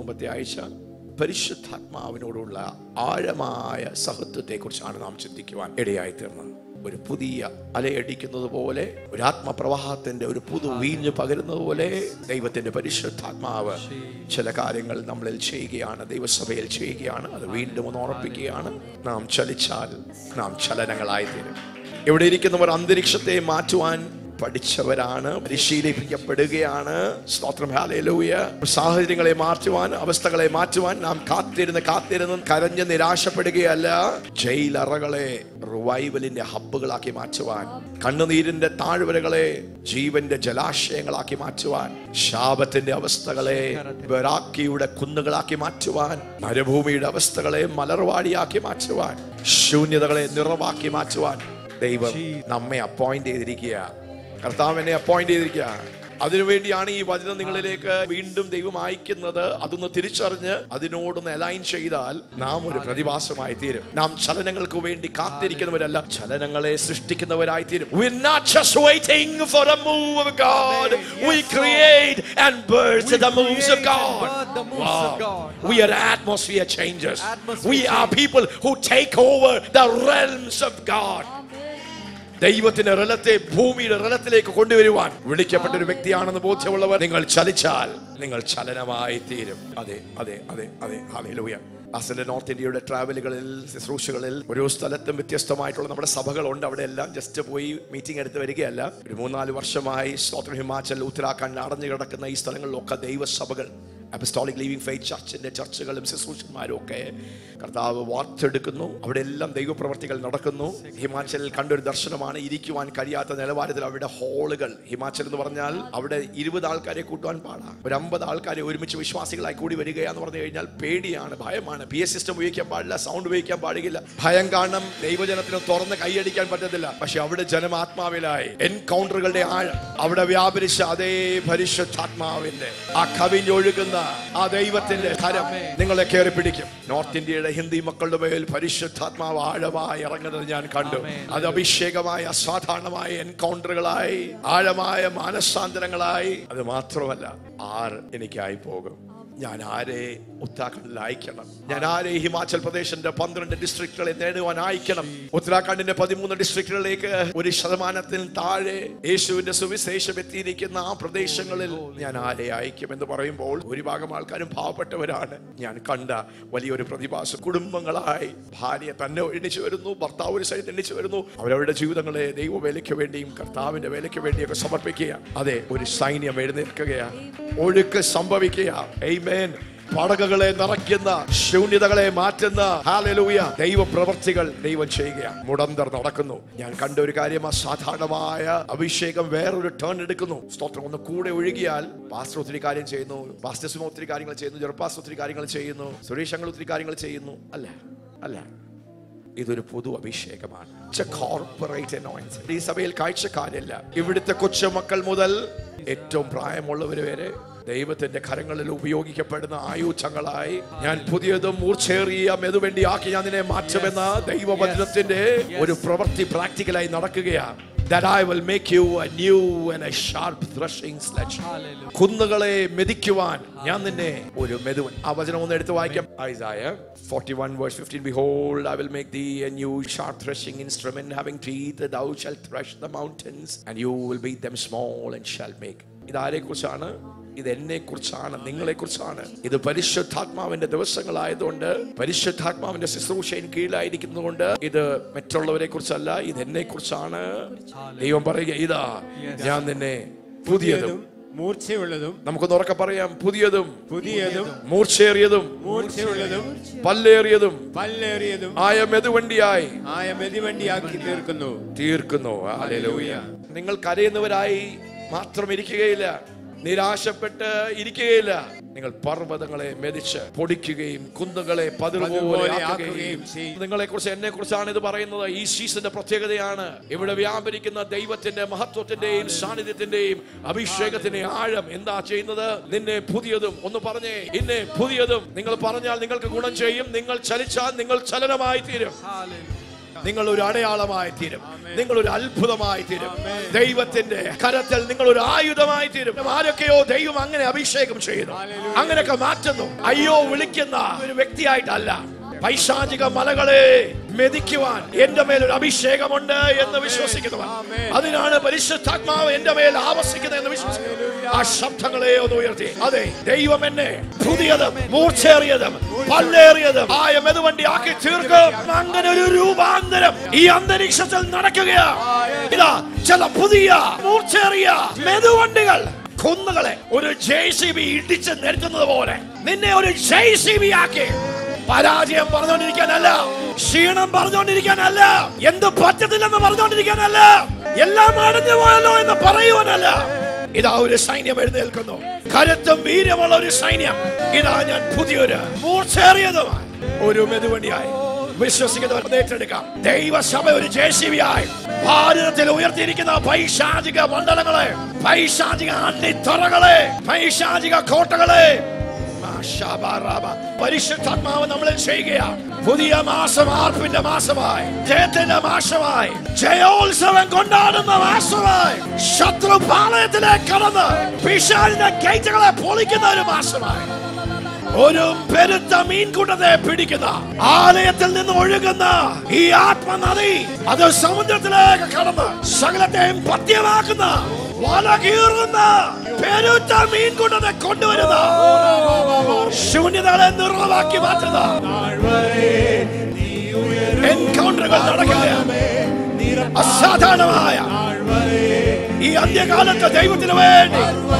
മുമ്പത്തെ ആഴ്ച പരിശുദ്ധാത്മാവിനോടുള്ള ആഴമായ സഹത്വത്തെക്കുറിച്ചാണ് നാം ചിന്തിക്കുവാൻ ഇടയായി തീർന്നത് ഒരു പുതിയ അലയടിക്കുന്നത് പോലെ ഒരു ആത്മപ്രവാഹത്തിന്റെ ഒരു പുതു വീഞ്ഞ് പകരുന്നത് പോലെ ദൈവത്തിന്റെ പരിശുദ്ധാത്മാവ് ചില കാര്യങ്ങൾ നമ്മളിൽ ചെയ്യുകയാണ് ദൈവസഭയിൽ ചെയ്യുകയാണ് അത് വീണ്ടും ഒന്ന് ഓർപ്പിക്കുകയാണ് നാം ചലിച്ചാൽ നാം ചലനങ്ങളായി തീരും ഇവിടെ ഇരിക്കുന്നവർ അന്തരീക്ഷത്തെ മാറ്റുവാൻ പഠിച്ചവരാണ് പരിശീലിപ്പിക്കപ്പെടുകയാണ് സ്തോത്രം ഹാലയിലൂയ സാഹചര്യങ്ങളെ മാറ്റുവാൻ അവസ്ഥകളെ മാറ്റുവാൻ നാം കാത്തിരുന്ന് കാത്തിരുന്ന് കരഞ്ഞ് നിരാശപ്പെടുകയല്ല ജയിലറകളെ റിവൈവലിന്റെ ഹബ്ബുകളാക്കി മാറ്റുവാൻ കണ്ണുനീരിന്റെ താഴ്വരകളെ ജീവന്റെ ജലാശയങ്ങളാക്കി മാറ്റുവാൻ ശാപത്തിന്റെ അവസ്ഥകളെ ബറാക്കിയുടെ കുന്നുകളാക്കി മാറ്റുവാൻ മരുഭൂമിയുടെ അവസ്ഥകളെ മലർവാടിയാക്കി മാറ്റുവാൻ ശൂന്യതകളെ നിറവാക്കി മാറ്റുവാൻ ദൈവം നമ്മെ അപ്പോയിന്റ് ചെയ്തിരിക്കുക കർത്താവ് എന്നെ അപ്പോയിന്റ് ചെയ്തിരിക്കുക അതിനുവേണ്ടിയാണ് ഈ വചനം നിങ്ങളിലേക്ക് വീണ്ടും ദൈവം അയക്കുന്നത് അതൊന്ന് തിരിച്ചറിഞ്ഞ് അതിനോടൊന്ന് അലൈൻ ചെയ്താൽ നാം ഒരു പ്രതിഭാസമായി തീരും നാം ചലനങ്ങൾക്ക് വേണ്ടി കാത്തിരിക്കുന്നവരല്ല ചലനങ്ങളെ സൃഷ്ടിക്കുന്നവരായി തീരും We're not just waiting for a move of God. We create and birth the moves of God. birth the moves of God. We are atmosphere changers. Atmosphere We are people who take over the realms of God. ദൈവത്തിന്റെ റലത്തെ ഭൂമിയുടെ റലത്തിലേക്ക് കൊണ്ടുവരുവാൻ വിളിക്കപ്പെട്ട ഒരു വ്യക്തിയാണെന്ന് ബോധ്യമുള്ളവർ നിങ്ങൾ ചലിച്ചാൽ നിങ്ങൾ ചലനമായി തീരും അതെ അതെ അതെ അതെ ഹാലൂയ അസല നോർത്ത് ഇന്ത്യയുടെ ട്രാവലുകളിൽ ശുശ്രൂഷകളിൽ ഓരോ സ്ഥലത്തും വ്യത്യസ്തമായിട്ടുള്ള നമ്മുടെ സഭകളുണ്ട് അവിടെ എല്ലാം ജസ്റ്റ് പോയി മീറ്റിംഗ് എടുത്ത് വരികയല്ല ഒരു മൂന്നാല് വർഷമായി സ്തോത്ര ഹിമാചൽ ഉത്തരാഖണ്ഡ് അടഞ്ഞു കിടക്കുന്ന ഈ സ്ഥലങ്ങളിലൊക്കെ ദൈവസഭകൾ അപ്പസ്റ്റോളിക് ലിവിംഗ് ഫെയ്ത്ത് ചർച്ചിന്റെ ചർച്ചകളും ശുശ്രൂഷന്മാരും ഒക്കെ കർത്താവ് വാർത്തെടുക്കുന്നു അവിടെ എല്ലാം ദൈവപ്രവർത്തികൾ നടക്കുന്നു ഹിമാചലിൽ കണ്ടൊരു ദർശനമാണ് ഇരിക്കുവാൻ കഴിയാത്ത നിലവാരത്തിൽ അവിടെ ഹാളുകൾ ഹിമാചൽ എന്ന് പറഞ്ഞാൽ അവിടെ ഇരുപത് ആൾക്കാരെ കൂട്ടുവാൻ പാടാം ഒരു അമ്പത് ആൾക്കാരെ ഒരുമിച്ച് വിശ്വാസികളായി കൂടി വരികയാന്ന് പറഞ്ഞു കഴിഞ്ഞാൽ പേടിയാണ് ഭയമാണ് പി എസ് സിസ്റ്റം ഉപയോഗിക്കാൻ പാടില്ല സൗണ്ട് ഉപയോഗിക്കാൻ പാടില്ല ഭയം കാരണം ദൈവജനത്തിന് തുറന്ന് കൈയടിക്കാൻ പറ്റത്തില്ല പക്ഷെ അവിടെ ജനം ആത്മാവിലായി എൻകൗണ്ടറുകളുടെ ആഴം അവിടെ വ്യാപരിച്ച അതേ പരിശുദ്ധാത്മാവിന്റെ ആ കവിഞ്ഞൊഴുകുന്ന ആ ദൈവത്തിന്റെ കരം നിങ്ങളെ കയറി പിടിക്കും നോർത്ത് ഇന്ത്യയുടെ ഹിന്ദി മക്കളുടെ മേൽ പരിശുദ്ധാത്മാവ് ആഴമായി ഇറങ്ങുന്നത് ഞാൻ കണ്ടു അത് അഭിഷേകമായ അസാധാരണമായ എൻകൗണ്ടറുകളായി ആഴമായ മാനസാന്തരങ്ങളായി അത് മാത്രമല്ല ആർ എനിക്കായി പോകും ഞാൻ ആരെ ഉത്തരാഖണ്ഡിൽ അയക്കണം ഞാൻ ആരെ ഹിമാചൽ പ്രദേശിന്റെ പന്ത്രണ്ട് ഡിസ്ട്രിക്റ്റുകളെ നേടുവാൻ അയക്കണം ഉത്തരാഖണ്ഡിന്റെ പതിമൂന്ന് ഡിസ്ട്രിക്റ്റുകളിലേക്ക് ഒരു ശതമാനത്തിൽ താഴെ യേശുവിന്റെ സുവിശേഷം എത്തിയിരിക്കുന്ന ആ പ്രദേശങ്ങളിൽ ഞാൻ ആരെ അയക്കും എന്ന് പറയുമ്പോൾ ഭൂരിഭാഗം ആൾക്കാരും പാവപ്പെട്ടവരാണ് ഞാൻ കണ്ട വലിയൊരു പ്രതിഭാസം കുടുംബങ്ങളായി ഭാര്യ തന്നെ എണ്ണിച്ചു വരുന്നു ഭർത്താവ് ഒരു സൈഡ് എണ്ണിച്ചു വരുന്നു അവരവരുടെ ജീവിതങ്ങളെ ദൈവ വേലയ്ക്ക് വേണ്ടിയും കർത്താവിന്റെ വേലയ്ക്ക് വേണ്ടിയൊക്കെ സമർപ്പിക്കുക അതെ ഒരു സൈന്യം എഴുന്നേൽക്കുകയാണ് ഒഴുക്ക് സംഭവിക്കുക Amen. പടകകളെ നിറയ്ക്കുന്ന ശൂന്യതകളെ മാറ്റുന്ന ഹാലലൂയ ദൈവ പ്രവർത്തികൾ ദൈവം ചെയ്യുകയാണ് മുടന്തർ നടക്കുന്നു ഞാൻ കണ്ട ഒരു കാര്യം അസാധാരണമായ അഭിഷേകം വേറൊരു ടേൺ എടുക്കുന്നു സ്തോത്രം ഒന്ന് കൂടെ ഒഴുകിയാൽ പാസ്റ്റർ ഒത്തിരി കാര്യം ചെയ്യുന്നു പാസ്റ്റേഴ്സും ഒത്തിരി കാര്യങ്ങൾ ചെയ്യുന്നു ജെറുപ്പാസ് ഒത്തിരി കാര്യങ്ങൾ ചെയ്യുന്നു സുരേഷ് അങ്ങൾ ഒത്തിരി കാര്യങ്ങൾ ചെയ്യുന്നു അല്ല അല്ല ഇതൊരു പൊതു അഭിഷേകമാണ് കോർപ്പറേറ്റ് anointing. ഈ സഭയിൽ കാഴ്ചക്കാരില്ല ഇവിടുത്തെ കൊച്ചുമക്കൾ മുതൽ ഏറ്റവും പ്രായമുള്ളവർ വരെ ദൈവത്തിന്റെ കരങ്ങളിൽ ഉപയോഗിക്കപ്പെടുന്ന ആയുധങ്ങളായി ഞാൻ പുതിയതും മൂർച്ചേറിയ മെതുവേണ്ടിയാക്കി ഞാൻ നിന്നെ മാറ്റുമെന്ന ദൈവവചനത്തിന്റെ ഒരു പ്രവൃത്തി പ്രാക്ടിക്കലായി നടക്കുകയാണ് that I will make you a new and a sharp threshing sledge. കുന്നുകളെ മെതിക്കുവാൻ ഞാൻ നിന്നെ ഒരു മെതുവൻ ആ വചനം ഒന്ന് എടുത്ത് വായിക്കാം Isaiah 41 verse 15 Behold I will make thee a new sharp threshing instrument having teeth thou shalt thresh the mountains and you will beat them small and shall make ഇതാരെ കുറിച്ചാണ് ഇത് എന്നെ കുറിച്ചാണ് നിങ്ങളെ കുറിച്ചാണ് ഇത് പരിശുദ്ധാത്മാവിന്റെ ദിവസങ്ങളായതുകൊണ്ട് പരിശുദ്ധാത്മാവിന്റെ ശുശ്രൂഷയിൽ കീഴിലായിരിക്കുന്നതുകൊണ്ട് ഇത് മറ്റുള്ളവരെ കുറിച്ചല്ല ഇത് എന്നെ കുറിച്ചാണ് ദൈവം പറയുക ഇതാ ഞാൻ നിന്നെ പുതിയതും മൂർച്ചയുള്ളതും നമുക്കൊന്ന് ഉറക്കെ പറയാം പുതിയതും പുതിയതും മൂർച്ചേറിയതും മൂർച്ചയുള്ളതും പല്ലേറിയതും പല്ലേറിയതും ആയ മെതുവണ്ടിയായി ആയ മെതിവണ്ടിയാക്കി തീർക്കുന്നു തീർക്കുന്നു ഹല്ലേലൂയ. നിങ്ങൾ കരയുന്നവരായി മാത്രം ഇരിക്കുകയില്ല നിരാശപ്പെട്ട് ഇരിക്കുകയില്ല നിങ്ങൾ പർവ്വതങ്ങളെ മെതിച്ച് പൊടിക്കുകയും കുന്നുകളെ പതിർപോലെ പതിർപോലെ ആക്കുകയും ആക്കുകയും ചെയ്യും. നിങ്ങളെ കുറിച്ച് എന്നെ കുറിച്ചാണ് ഇത് പറയുന്നത് ഈ സീസണിന്റെ പ്രത്യേകതയാണ് ഇവിടെ വ്യാപരിക്കുന്ന ദൈവത്തിന്റെ മഹത്വത്തിന്റെയും സാന്നിധ്യത്തിന്റെയും അഭിഷേകത്തിന്റെയും ആഴം എന്താ ചെയ്യുന്നത് നിന്നെ പുതിയതും ഒന്ന് പറഞ്ഞേ ഇന്നെ പുതിയതും നിങ്ങൾ പറഞ്ഞാൽ നിങ്ങൾക്ക് ഗുണം ചെയ്യും നിങ്ങൾ ചലിച്ചാൽ നിങ്ങൾ ചലനമായി തീരും നിങ്ങൾ ഒരു അടയാളമായി തീരും നിങ്ങൾ ഒരു അത്ഭുതമായി തീരും ദൈവത്തിന്റെ കരത്തിൽ നിങ്ങൾ ഒരു ആയുധമായി തീരും ആരൊക്കെയോ ദൈവം അങ്ങനെ അഭിഷേകം ചെയ്യുന്നു അങ്ങനെയൊക്കെ മാറ്റുന്നു അയ്യോ വിളിക്കുന്ന ഒരു വ്യക്തിയായിട്ടല്ല പൈശാചിക മലകളെ മെതിക്കുവാൻ എന്റെ മേൽ ഒരു അഭിഷേകമുണ്ട് എന്ന് വിശ്വസിക്കുന്നവർ അതിനാണ് പരിശുദ്ധാത്മാവ് എന്റെ മേൽ ആവസിക്കുന്നത് എന്ന് വിശ്വസിക്കുന്നത് ആ ശബ്ദങ്ങളെ ഒന്ന് ഉയർത്തി അതെ ദൈവം എന്നെ പുതിയതും മൂർച്ചേറിയതും പല്ലേറിയതും ആയ മെതുവണ്ടി ആക്കി തീർക്കും അങ്ങനെ ഒരു രൂപാന്തരം ഈ അന്തരീക്ഷത്തിൽ നടക്കുകയാ ഇതാ ചില പുതിയ മൂർച്ചേറിയ മെതുവണ്ടികൾ കുന്നുകളെ ഒരു ജെ സി ബി ഇടിച്ച് നിരത്തുന്നത് പോലെ നിന്നെ ഒരു ജെ സി ബി ആക്കി പരാജയം പറഞ്ഞുകൊണ്ടിരിക്കാനല്ല ക്ഷീണം പറഞ്ഞുകൊണ്ടിരിക്കാനല്ല എന്ത് പറ്റത്തില്ലെന്ന് പറഞ്ഞുകൊണ്ടിരിക്കാനല്ല എല്ലാം അടഞ്ഞു പോയല്ലോ എന്ന് പറയുവാനല്ല ഇതാ ഒരു സൈന്യം എഴുന്നേൽക്കുന്നു കരുത്തും വീര്യമുള്ള ഒരു സൈന്യം ഇതാ ഞാൻ പുതിയൊരു മൂർച്ചേറിയതുമായി ഒരു മെതുവണ്ടിയായി വിശ്വസിക്കുന്നവർ ഏറ്റെടുക്കാം ദൈവസഭ ഒരു ജേശിവിയായി ഭാരതത്തിൽ ഉയർത്തിയിരിക്കുന്ന പൈശാചിക മണ്ഡലങ്ങളെ പൈശാചിക അണ്ണിത്തറകളെ പൈശാചിക കോട്ടകളെ മാഷാബാറാബ. പരിശുദ്ധാത്മാവ് നമ്മളിൽ ചെയ്യുകയാണ് പുതിയ മാസം ആർപ്പിന്റെ മാസമായി ജയത്തിന്റെ മാസമായി ജയോത്സവം കൊണ്ടാടുന്ന മാസമായി ശത്രു പാളയത്തിലേക്ക് കടന്ന് പിശാലിന്റെ ഗേറ്റുകളെ പൊളിക്കുന്ന ഒരു മാസമായി ഒരു പെരുത്ത മീൻകൂട്ടത്തെ പിടിക്കുന്ന ആലയത്തിൽ നിന്ന് ഒഴുകുന്ന ഈ ആത്മനദി അത് സമുദ്രത്തിലേക്ക് കടന്ന് സകലത്തെയും പത്യമാക്കുന്ന വല കീറുന്ന പെരുത്ത മീൻകൂട്ടത്തെ കൊണ്ടുവരുന്ന ശൂന്യതകളെ നിർമ്മലമാക്കി മാറ്റുന്ന എൻകൗണ്ടറുകൾ നടക്കുകയാണ് അസാധാരണമായ ഈ അന്ത്യകാലത്ത് ദൈവത്തിന് വേണ്ടി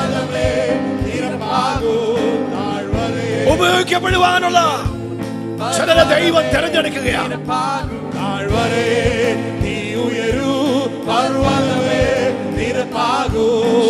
ഉപയോഗിക്കപ്പെടുവാനുള്ള ചിലരെ ദൈവം തെരഞ്ഞെടുക്കുകയാണ് താഴ്വരേ നീ ഉയരൂ പർവ്വതമേ നിരപ്പാകൂ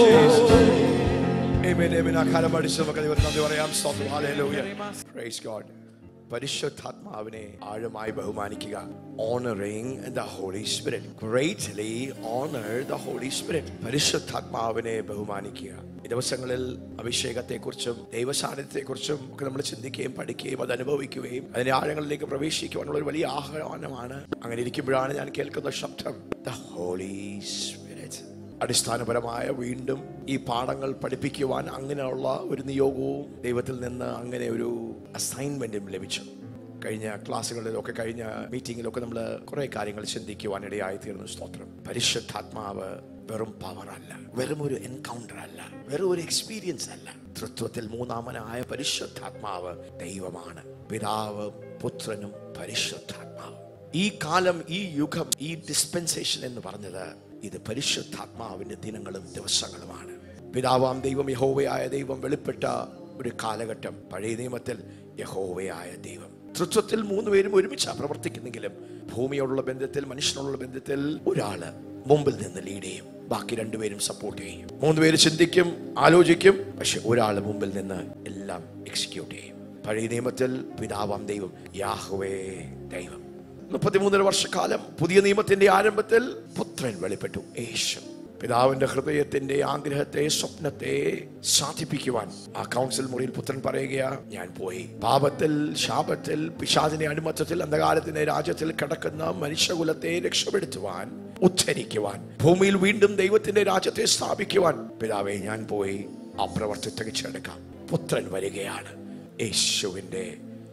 Amen, amen. ആ കാലം പഠിച്ച് നമുക്ക് ദൈവത്തിന് നന്ദി പറയാം സ്തോത്രം. Hallelujah. Praise God. പരിശുദ്ധാത്മാവിനെ ആഴമായി ബഹുമാനിക്കുക honouring the Holy Spirit greatly honour the Holy Spirit പരിശുദ്ധാത്മാവിനെ ബഹുമാനിക്കുക ഈ ദിവസങ്ങളിൽ അഭിഷേകത്തെക്കുറിച്ചും ദൈവസാന്നിധ്യത്തെക്കുറിച്ചും ഒക്കെ നമ്മൾ ചിന്തിക്കുകയും പഠിക്കുകയും അത് അനുഭവിക്കുകയും അതിന്റെ ആഴങ്ങളിലേക്ക് പ്രവേശിക്കുവാനുള്ള ഒരു വലിയ ആഹ്വാനമാണ് അങ്ങനെ ഇരിക്കുമ്പോഴാണ് ഞാൻ കേൾക്കുന്ന ശബ്ദം ദ ഹോളി സ്പിരിറ്റ് അടിസ്ഥാനപരമായ വീണ്ടും ഈ പാഠങ്ങൾ പഠിപ്പിക്കുവാൻ അങ്ങനെയുള്ള ഒരു നിയോഗവും ദൈവത്തിൽ നിന്ന് അങ്ങനെ ഒരു അസൈൻമെന്റും ലഭിച്ചു കഴിഞ്ഞ ക്ലാസ്സുകളിലൊക്കെ കഴിഞ്ഞ മീറ്റിങ്ങിലൊക്കെ നമ്മൾ കുറെ കാര്യങ്ങൾ ചിന്തിക്കുവാൻ ഇടയായി തീർന്നു സ്തോത്രം പരിശുദ്ധാത്മാവ് വെറും പവർ അല്ല വെറും ഒരു എൻകൗണ്ടർ അല്ല വെറും ഒരു എക്സ്പീരിയൻസ് അല്ല തൃത്വത്തിൽ മൂന്നാമനായ പരിശുദ്ധാത്മാവ് ദൈവമാണ് പിതാവ് പുത്രനും പരിശുദ്ധാത്മാവും ഈ കാലം ഈ യുഗം ഈ ഡിസ്പെൻസേഷൻ എന്ന് പറഞ്ഞത് ഇത് പരിശുദ്ധാത്മാവിന്റെ ദിനങ്ങളും ദിവസങ്ങളുമാണ് പിതാവാം ദൈവം യഹോവയായ ദൈവം വെളിപ്പെട്ട ഒരു കാലഘട്ടം പഴയ നിയമത്തിൽ യഹോവയായ ദൈവം തൃത്വത്തിൽ മൂന്ന് പേരും ഒരുമിച്ചാണ് പ്രവർത്തിക്കുന്നെങ്കിലും ഭൂമിയോടുള്ള ബന്ധത്തിൽ മനുഷ്യനോടുള്ള ബന്ധത്തിൽ ഒരാള് മുമ്പിൽ നിന്ന് ലീഡ് ചെയ്യും ബാക്കി രണ്ടുപേരും സപ്പോർട്ട് ചെയ്യും മൂന്ന് പേര് ചിന്തിക്കും ആലോചിക്കും പക്ഷെ ഒരാൾ മുമ്പിൽ നിന്ന് എല്ലാം എക്സിക്യൂട്ട് ചെയ്യും പഴയ നിയമത്തിൽ പിതാവാം ദൈവം യാഹുവേ ദൈവം മുപ്പത്തിമൂന്നര വർഷക്കാലം പുതിയ നിയമത്തിന്റെ ആരംഭത്തിൽ പുത്രൻ വെളിപ്പെട്ടു യേശു പിതാവിന്റെ ഹൃദയത്തിന്റെ ആഗ്രഹത്തെ സ്വപ്നത്തെ സാധിപ്പിക്കുവാൻ ആ കൗൺസിൽ മുറിയിൽ പുത്രൻ പറയുകയാ ഞാൻ പോയി പാപത്തിൽ ശാപത്തിൽ പിശാചിന്റെ അടിമത്തത്തിൽ അന്ധകാരത്തിന്റെ രാജ്യത്തിൽ കിടക്കുന്ന മനുഷ്യകുലത്തെ രക്ഷപ്പെടുത്തുവാൻ ഉദ്ധരിക്കുവാൻ ഭൂമിയിൽ വീണ്ടും ദൈവത്തിന്റെ രാജ്യത്തെ സ്ഥാപിക്കുവാൻ പിതാവെ ഞാൻ പോയി ആ പ്രവർത്തി തികച്ചെടുക്കാം പുത്രൻ വരികയാണ് യേശുവിന്റെ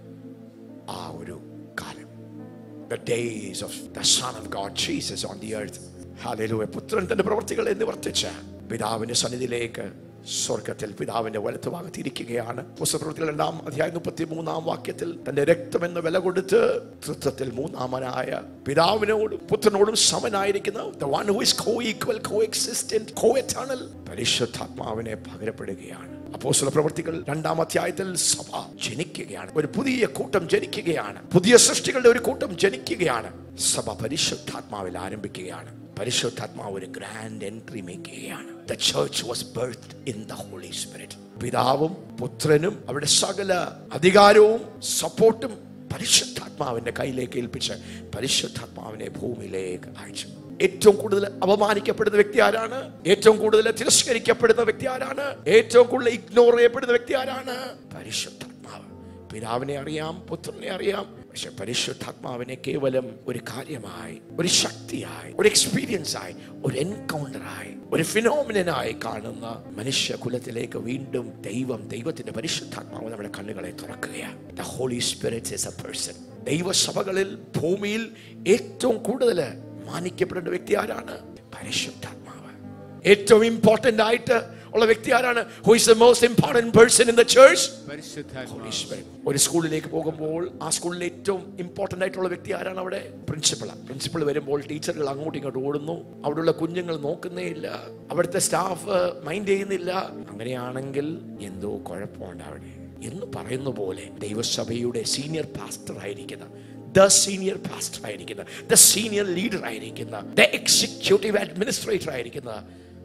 ആ ഒരു കാലം the days of the Son of God, Jesus on the earth. Hallelujah. പുത്രൻ തന്റെ പ്രവർത്തികളെ നിവർത്തിച്ച് പിതാവിന്റെ സന്നിധിയിലേക്ക് സ്വർഗത്തിൽ പിതാവിന്റെ വലത്ത് ഭാഗത്തിരിക്കുകയാണ് പുസ്തകപ്രവൃത്തികൾ രണ്ടാം അധ്യായം മുപ്പത്തി മൂന്നാം വാക്യത്തിൽ തന്റെ രക്തം എന്ന വില കൊടുത്ത് തൃത്വത്തിൽ മൂന്നാമനായ പിതാവിനോടും പുത്രനോടും സമനായിരിക്കുന്ന the one who is co-equal, co-existent, co-eternal പരിശുദ്ധാത്മാവിനെ പകരപ്പെടുകയാണ് അപ്പോസ്തല പ്രവർത്തികൾ രണ്ടാം അധ്യായത്തിൽ സഭ ജനിക്കുകയാണ് ഒരു പുതിയ കൂട്ടം ജനിക്കുകയാണ് പുതിയ സൃഷ്ടികളുടെ ഒരു കൂട്ടം ജനിക്കുകയാണ് സഭ പരിശുദ്ധാത്മാവിൽ ആരംഭിക്കുകയാണ് പരിശുദ്ധാത്മാവ് ഒരു ഗ്രാൻഡ് എൻട്രി മേക്കുകയാണ് the church was birth in the Holy Spirit പിതാവും പുത്രനും അവരുടെ സകല അധികാരവും സപ്പോർട്ടും പരിശുദ്ധാത്മാവിന്റെ കയ്യിലേക്ക് ഏൽപ്പിച്ച് പരിശുദ്ധാത്മാവിനെ ഭൂമിയിലേക്ക് അയച്ചു ഏറ്റവും കൂടുതൽ അപമാനിക്കപ്പെടുന്ന വ്യക്തി ആരാണ് ഏറ്റവും കൂടുതൽ തിരസ്കരിക്കപ്പെടുന്ന വ്യക്തി ആരാണ് ഏറ്റവും കൂടുതൽ ഇഗ്നോർ ചെയ്യപ്പെടുന്ന വ്യക്തി ആരാണ് പരിശുദ്ധാത്മാവ് പിതാവിനെ അറിയാം പുത്രനെ അറിയാം പക്ഷെ പരിശുദ്ധാത്മാവിനെ കേവലം ഒരു കാര്യമായി ഒരു ശക്തിയായി ഒരു എക്സ്പീരിയൻസ് ആയി ഒരു എൻകൗണ്ടറായി ഒരു ഫിനോമിനായി കാണുന്ന മനുഷ്യ കുലത്തിലേക്ക് വീണ്ടും ദൈവം ദൈവത്തിന്റെ പരിശുദ്ധാത്മാവ് നമ്മുടെ കണ്ണുകളെ തുറക്കുകയാണ് the Holy Spirit is a person ദൈവസഭകളിൽ ഭൂമിയിൽ ഏറ്റവും കൂടുതൽ മാനിക്കപ്പെടേണ്ട വ്യക്തി ആരാണ് പരിശുദ്ധാത്മാവ് ഏറ്റവും ഇമ്പോർട്ടന്റ് ആയിട്ട് ഉള്ള വ്യക്തി ആരാണ് who is the most important person in the church പരിശുദ്ധാത്മാവ് ഈശ്വരൻ ഒരു സ്കൂളിലേക്ക് പോകുമ്പോൾ ആ സ്കൂളിലെ ഏറ്റവും ഇമ്പോർട്ടന്റ് ആയിട്ടുള്ള വ്യക്തി ആരാണ് അവിടെ പ്രിൻസിപ്പൾ പ്രിൻസിപ്പൾ വരുമ്പോൾ ടീച്ചറുകൾ അങ്ങോട്ടും ഇങ്ങോട്ടും ഓടുന്നു അവിടെയുള്ള കുഞ്ഞുങ്ങൾ നോക്കുന്നേ ഇല്ല അവിടുത്തെ സ്റ്റാഫ് മൈൻഡ് ചെയ്യുന്നില്ല അങ്ങനെയാണെങ്കിൽ എന്തോ കുഴപ്പമുണ്ട് അവിടെ എന്ന് പറയുന്ന പോലെ ദൈവസഭയുടെ സീനിയർ പാസ്റ്റർ ആയിരിക്കുന്ന ദ സീനിയർ പാസ്റ്റർ ആയിരിക്കുന്ന ദ സീനിയർ ലീഡർ ആയിരിക്കുന്ന ദ എക്സിക്യൂട്ടീവ് അഡ്മിനിസ്ട്രേറ്റർ ആയിരിക്കുന്ന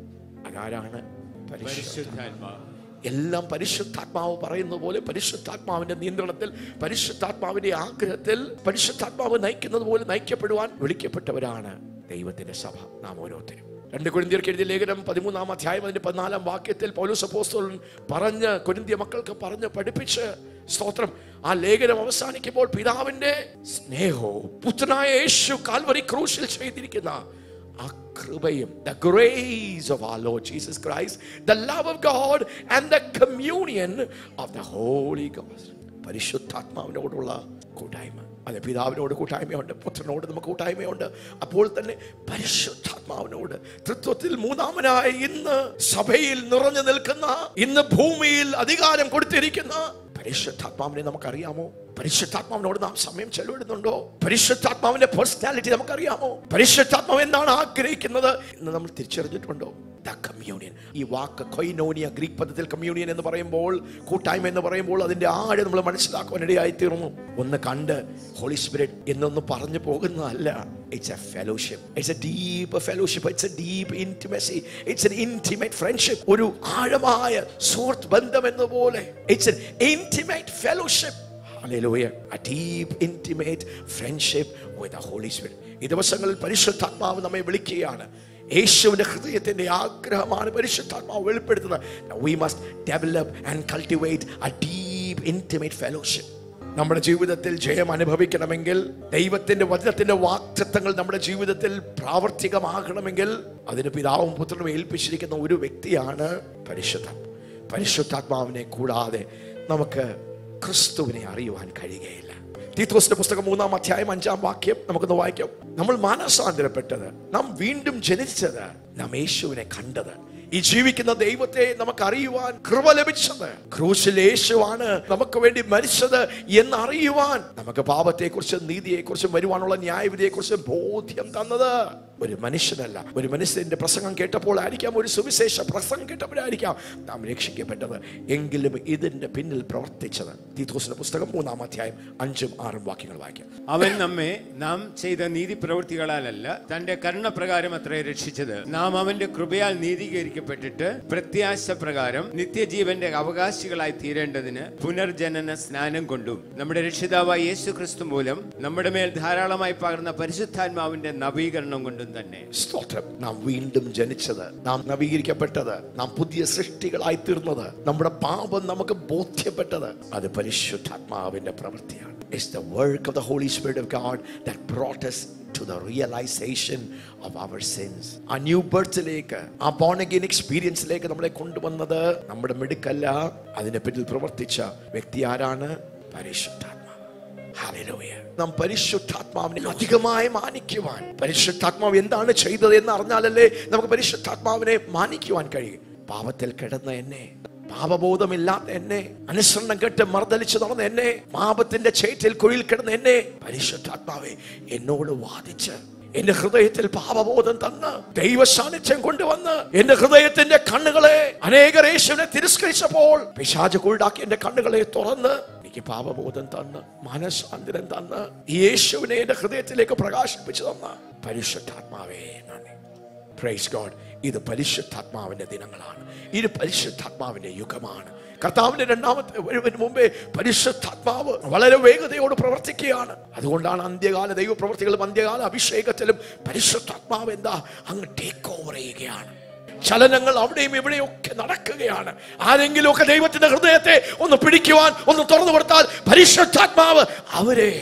അതാരാണ് പരിശുദ്ധ പരിശുദ്ധാത്മാവ് എല്ലാം പരിശുദ്ധാത്മാവ് പറയുന്ന പോലെ പരിശുദ്ധാത്മാവിന്റെ നിയന്ത്രണത്തിൽ പരിശുദ്ധാത്മാവിന്റെ ആഗ്രഹത്തിൽ പരിശുദ്ധാത്മാവ് നയിക്കുന്നത് പോലെ നയിക്കപ്പെടുവാൻ വിളിക്കപ്പെട്ടവരാണ് ദൈവത്തിന്റെ സഭ നാം ഓരോരുത്തരും രണ്ട് കൊരിന്തിയർക്ക് എഴുതിയ ലേഖനം പതിമൂന്നാം അധ്യായം അതിന്റെ പതിനാലാം വാക്യത്തിൽ പൗലോസ് അപ്പോസ്തലൻ പറഞ്ഞ് കൊരിന്തിയ മക്കൾക്ക് പറഞ്ഞ് പഠിപ്പിച്ച് സ്തോത്രം ആ ലേഖനം അവസാനിക്കുമ്പോൾ പിതാവിന്റെ സ്നേഹവും പുത്രനായ യേശു കാൽവരി ക്രൂശിൽ ചെയ്തിരിക്കുന്ന ആ കൃപയും the grace of our Lord Jesus Christ, the love of God and the communion of the Holy Ghost. പരിശുദ്ധാത്മാവിനോടുള്ള കൂട്ടായ്മ അതെ പിതാവിനോട് കൂട്ടായ്മയുണ്ട് പുത്രനോട് നമുക്ക് കൂട്ടായ്മയുണ്ട് അപ്പോൾ തന്നെ പരിശുദ്ധാത്മാവിനോട് തൃത്വത്തിൽ മൂന്നാമനായി ഇന്ന് സഭയിൽ നിറഞ്ഞു നിൽക്കുന്ന ഇന്ന് ഭൂമിയിൽ അധികാരം കൊടുത്തിരിക്കുന്ന പരിശുദ്ധാത്മാവിനെ നമുക്കറിയാമോ പരിശുദ്ധാത്മാവിനോട് നാം സമയം ചെലവിടുന്നുണ്ടോ പരിശുദ്ധാത്മാവിന്റെ പേഴ്സണാലിറ്റി നമുക്കറിയാമോ പരിശുദ്ധാത്മാവ് എന്താണ് ആഗ്രഹിക്കുന്നത് എന്ന് നമ്മൾ തിരിച്ചറിഞ്ഞിട്ടുണ്ടോ ദ കമ്മ്യൂണിയൻ ഈ വാക്ക് കൊയിനോനിയ ഗ്രീക്ക് പദത്തിൽ കമ്മ്യൂണിയൻ എന്ന് പറയുമ്പോൾ കൂട്ടായ്മ എന്ന് പറയുമ്പോൾ അതിന്റെ ആഴം നമ്മൾ മനസ്സിലാക്കുവാൻ ഇടയായി തീർന്നു ഒന്ന് കണ്ട് ഹോളി സ്പിരിറ്റ് എന്നൊന്ന് പറഞ്ഞു പോകുന്നതല്ല it's a fellowship it's a deep fellowship it's a deep intimacy it's an intimate friendship ഒരു ആഴമായ സുഹൃത്ത് ബന്ധം എന്ന പോലെ it's an intimate fellowship Hallelujah. A deep, intimate friendship with the Holy Spirit. ഈ ദിവസങ്ങളിൽ പരിശുദ്ധാത്മാവ് നമ്മെ വിളിക്കുകയാണ് യേശുവിന്റെ ഹൃദയത്തിന്റെ ആഗ്രഹമാണ് പരിശുദ്ധാത്മാവ് വെളിപ്പെടുത്തുന്നത് we must develop and cultivate a deep intimate fellowship നമ്മുടെ ജീവിതത്തിൽ ജയം അനുഭവിക്കണമെങ്കിൽ ദൈവത്തിന്റെ വചനത്തിന്റെ വാക്തത്വങ്ങൾ നമ്മുടെ ജീവിതത്തിൽ പ്രാവർത്തികമാകണമെങ്കിൽ അതിന് പിതാവും പുത്രനും ഏൽപ്പിച്ചിരിക്കുന്ന ഒരു വ്യക്തിയാണ് പരിശുദ്ധ പരിശുദ്ധാത്മാവിനെ കൂടാതെ നമുക്ക് ക്രിസ്തുവിനെ അറിയുവാൻ കഴിയുകയില്ല തീത്തോസിന്റെ പുസ്തകം മൂന്നാം അധ്യായം അഞ്ചാം വാക്യം നമുക്കൊന്ന് വായിക്കാം നമ്മൾ മാനസാന്തരപ്പെട്ടത് നാം വീണ്ടും ജനിച്ചത് നാം യേശുവിനെ കണ്ടത് ഈ ജീവിക്കുന്ന ദൈവത്തെ നമുക്ക് അറിയുവാൻ കൃപ ലഭിച്ചത് ക്രൂശിൽ യേശുവാണ് നമുക്ക് വേണ്ടി മരിച്ചത് എന്ന് അറിയുവാൻ നമുക്ക് പാപത്തെക്കുറിച്ചും നീതിയെക്കുറിച്ചും വരുവാനുള്ള ന്യായവിധിയെക്കുറിച്ചും ബോധ്യം തന്നത് ഒരു മനുഷ്യനല്ല ഒരു മനുഷ്യന്റെ പ്രസംഗം കേട്ടപ്പോൾ ആയിരിക്കാം ഒരു സുവിശേഷ പ്രസംഗം കേട്ടപ്പോഴായിരിക്കാം നാം രക്ഷിക്കപ്പെട്ടത് എങ്കിലും ഇതിന്റെ പിന്നിൽ പ്രവർത്തിച്ചത് തീത്തോസിന്റെ പുസ്തകം മൂന്നാം അധ്യായം അഞ്ചും ആറും വാക്യങ്ങൾ വായിക്കാം അവൻ നമ്മെ നാം ചെയ്ത നീതി പ്രവൃത്തികളാലല്ല തന്റെ കരുണപ്രകാരം അത്രേ രക്ഷിച്ചത് നാം അവന്റെ കൃപയാൽ നീതീകരിക്കപ്പെട്ടിട്ട് പ്രത്യാശ പ്രകാരം നിത്യജീവന്റെ അവകാശികളായി തീരേണ്ടതിന് പുനർജനന സ്നാനം കൊണ്ടും നമ്മുടെ രക്ഷിതാവായ യേശു ക്രിസ്തു മൂലം നമ്മുടെ മേൽ ധാരാളമായി പകർന്ന പരിശുദ്ധാത്മാവിന്റെ നവീകരണം കൊണ്ടും തന്നെ സ്തോത്രം നാം വീണ്ടും ജനിച്ചത് നാം നവീകരിക്കപ്പെട്ടത് നാം പുതിയ സൃഷ്ടികളായി തീർന്നത് നമ്മുടെ പാപം നമുക്ക് ബോധ്യപ്പെട്ടത് അത് പരിശുദ്ധാത്മാവിന്റെ പ്രവൃത്തിയാണ് it's the work of the Holy Spirit of God that brought us to the realization of our sins. ആ ന്യൂ ബർത്തിലേക്ക് ആ ബോൺ അഗെയിൻ എക്സ്പീരിയൻസിലേക്ക് നമ്മളെ കൊണ്ടുവന്നത് നമ്മുടെ മിടുക്കല്ല അതിനെ പിന്നിൽ പ്രവർത്തിച്ച വ്യക്തി ആരാണ് പരിശുദ്ധാത്മാവ് Hallelujah. നാം പരിശുദ്ധാത്മാവിനെ അധികമായി മാനിക്കുവാൻ പരിശുദ്ധാത്മാവ് എന്താണ് ചെയ്തത് എന്ന് അറിഞ്ഞാലല്ലേ നമുക്ക് പരിശുദ്ധാത്മാവിനെ മാനിക്കുവാൻ കഴിയും പാപത്തിൽ കിടന്ന എന്നെ പാപബോധമില്ലാത്ത എന്നെ അനുസരണം കെട്ട് മർദ്ദലിച്ച് നടന്ന എന്നെ പാപത്തിന്റെ ചേറ്റിൽ കുഴിയിൽ കിടന്ന എന്നെ പരിശുദ്ധാത്മാവെ എന്നോട് വാദിച്ച് എന്റെ ഹൃദയത്തിൽ പാപബോധം തന്ന് ദൈവ സാന്നിധ്യം കൊണ്ടുവന്ന് എന്റെ ഹൃദയത്തിന്റെ കണ്ണുകളെ അനേകർ യേശുവിനെ തിരസ്കരിച്ചപ്പോൾ പിശാജ് കുരുടാക്കി എന്റെ കണ്ണുകളെ തുറന്ന് എനിക്ക് പാപബോധം തന്ന് മനസ്സാന്തരം തന്ന് ഈ യേശുവിനെ എന്റെ ഹൃദയത്തിലേക്ക് പ്രകാശിപ്പിച്ചു തന്ന പരിശുദ്ധാത്മാവേ നന്ദി പ്രൈസ് ഗോഡ് ഇത് പരിശുദ്ധാത്മാവിന്റെ ദിനങ്ങളാണ് ഇത് പരിശുദ്ധാത്മാവിന്റെ യുഗമാണ് കർത്താവിന്റെ രണ്ടാമത്തെ വരവിന് മുമ്പേ പരിശുദ്ധാത്മാവ് വളരെ വേഗതയോട് പ്രവർത്തിക്കുകയാണ് അതുകൊണ്ടാണ് അന്ത്യകാല ദൈവ പ്രവർത്തികളും അന്ത്യകാല അഭിഷേകത്തിലും പരിശുദ്ധാത്മാവ് എന്താ അങ്ങ് ടേക്ക് ഓവർ ചെയ്യുകയാണ് ചലനങ്ങൾ അവിടെയും ഇവിടെയും ഒക്കെ നടക്കുകയാണ് ആരെങ്കിലും ഒക്കെ ദൈവത്തിന്റെ ഹൃദയത്തെ ഒന്ന് പിടിക്കുവാൻ ഒന്ന് തുറന്നു കൊടുത്താൽ പരിശുദ്ധാത്മാവ് അവരെ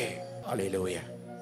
ഹല്ലേലൂയ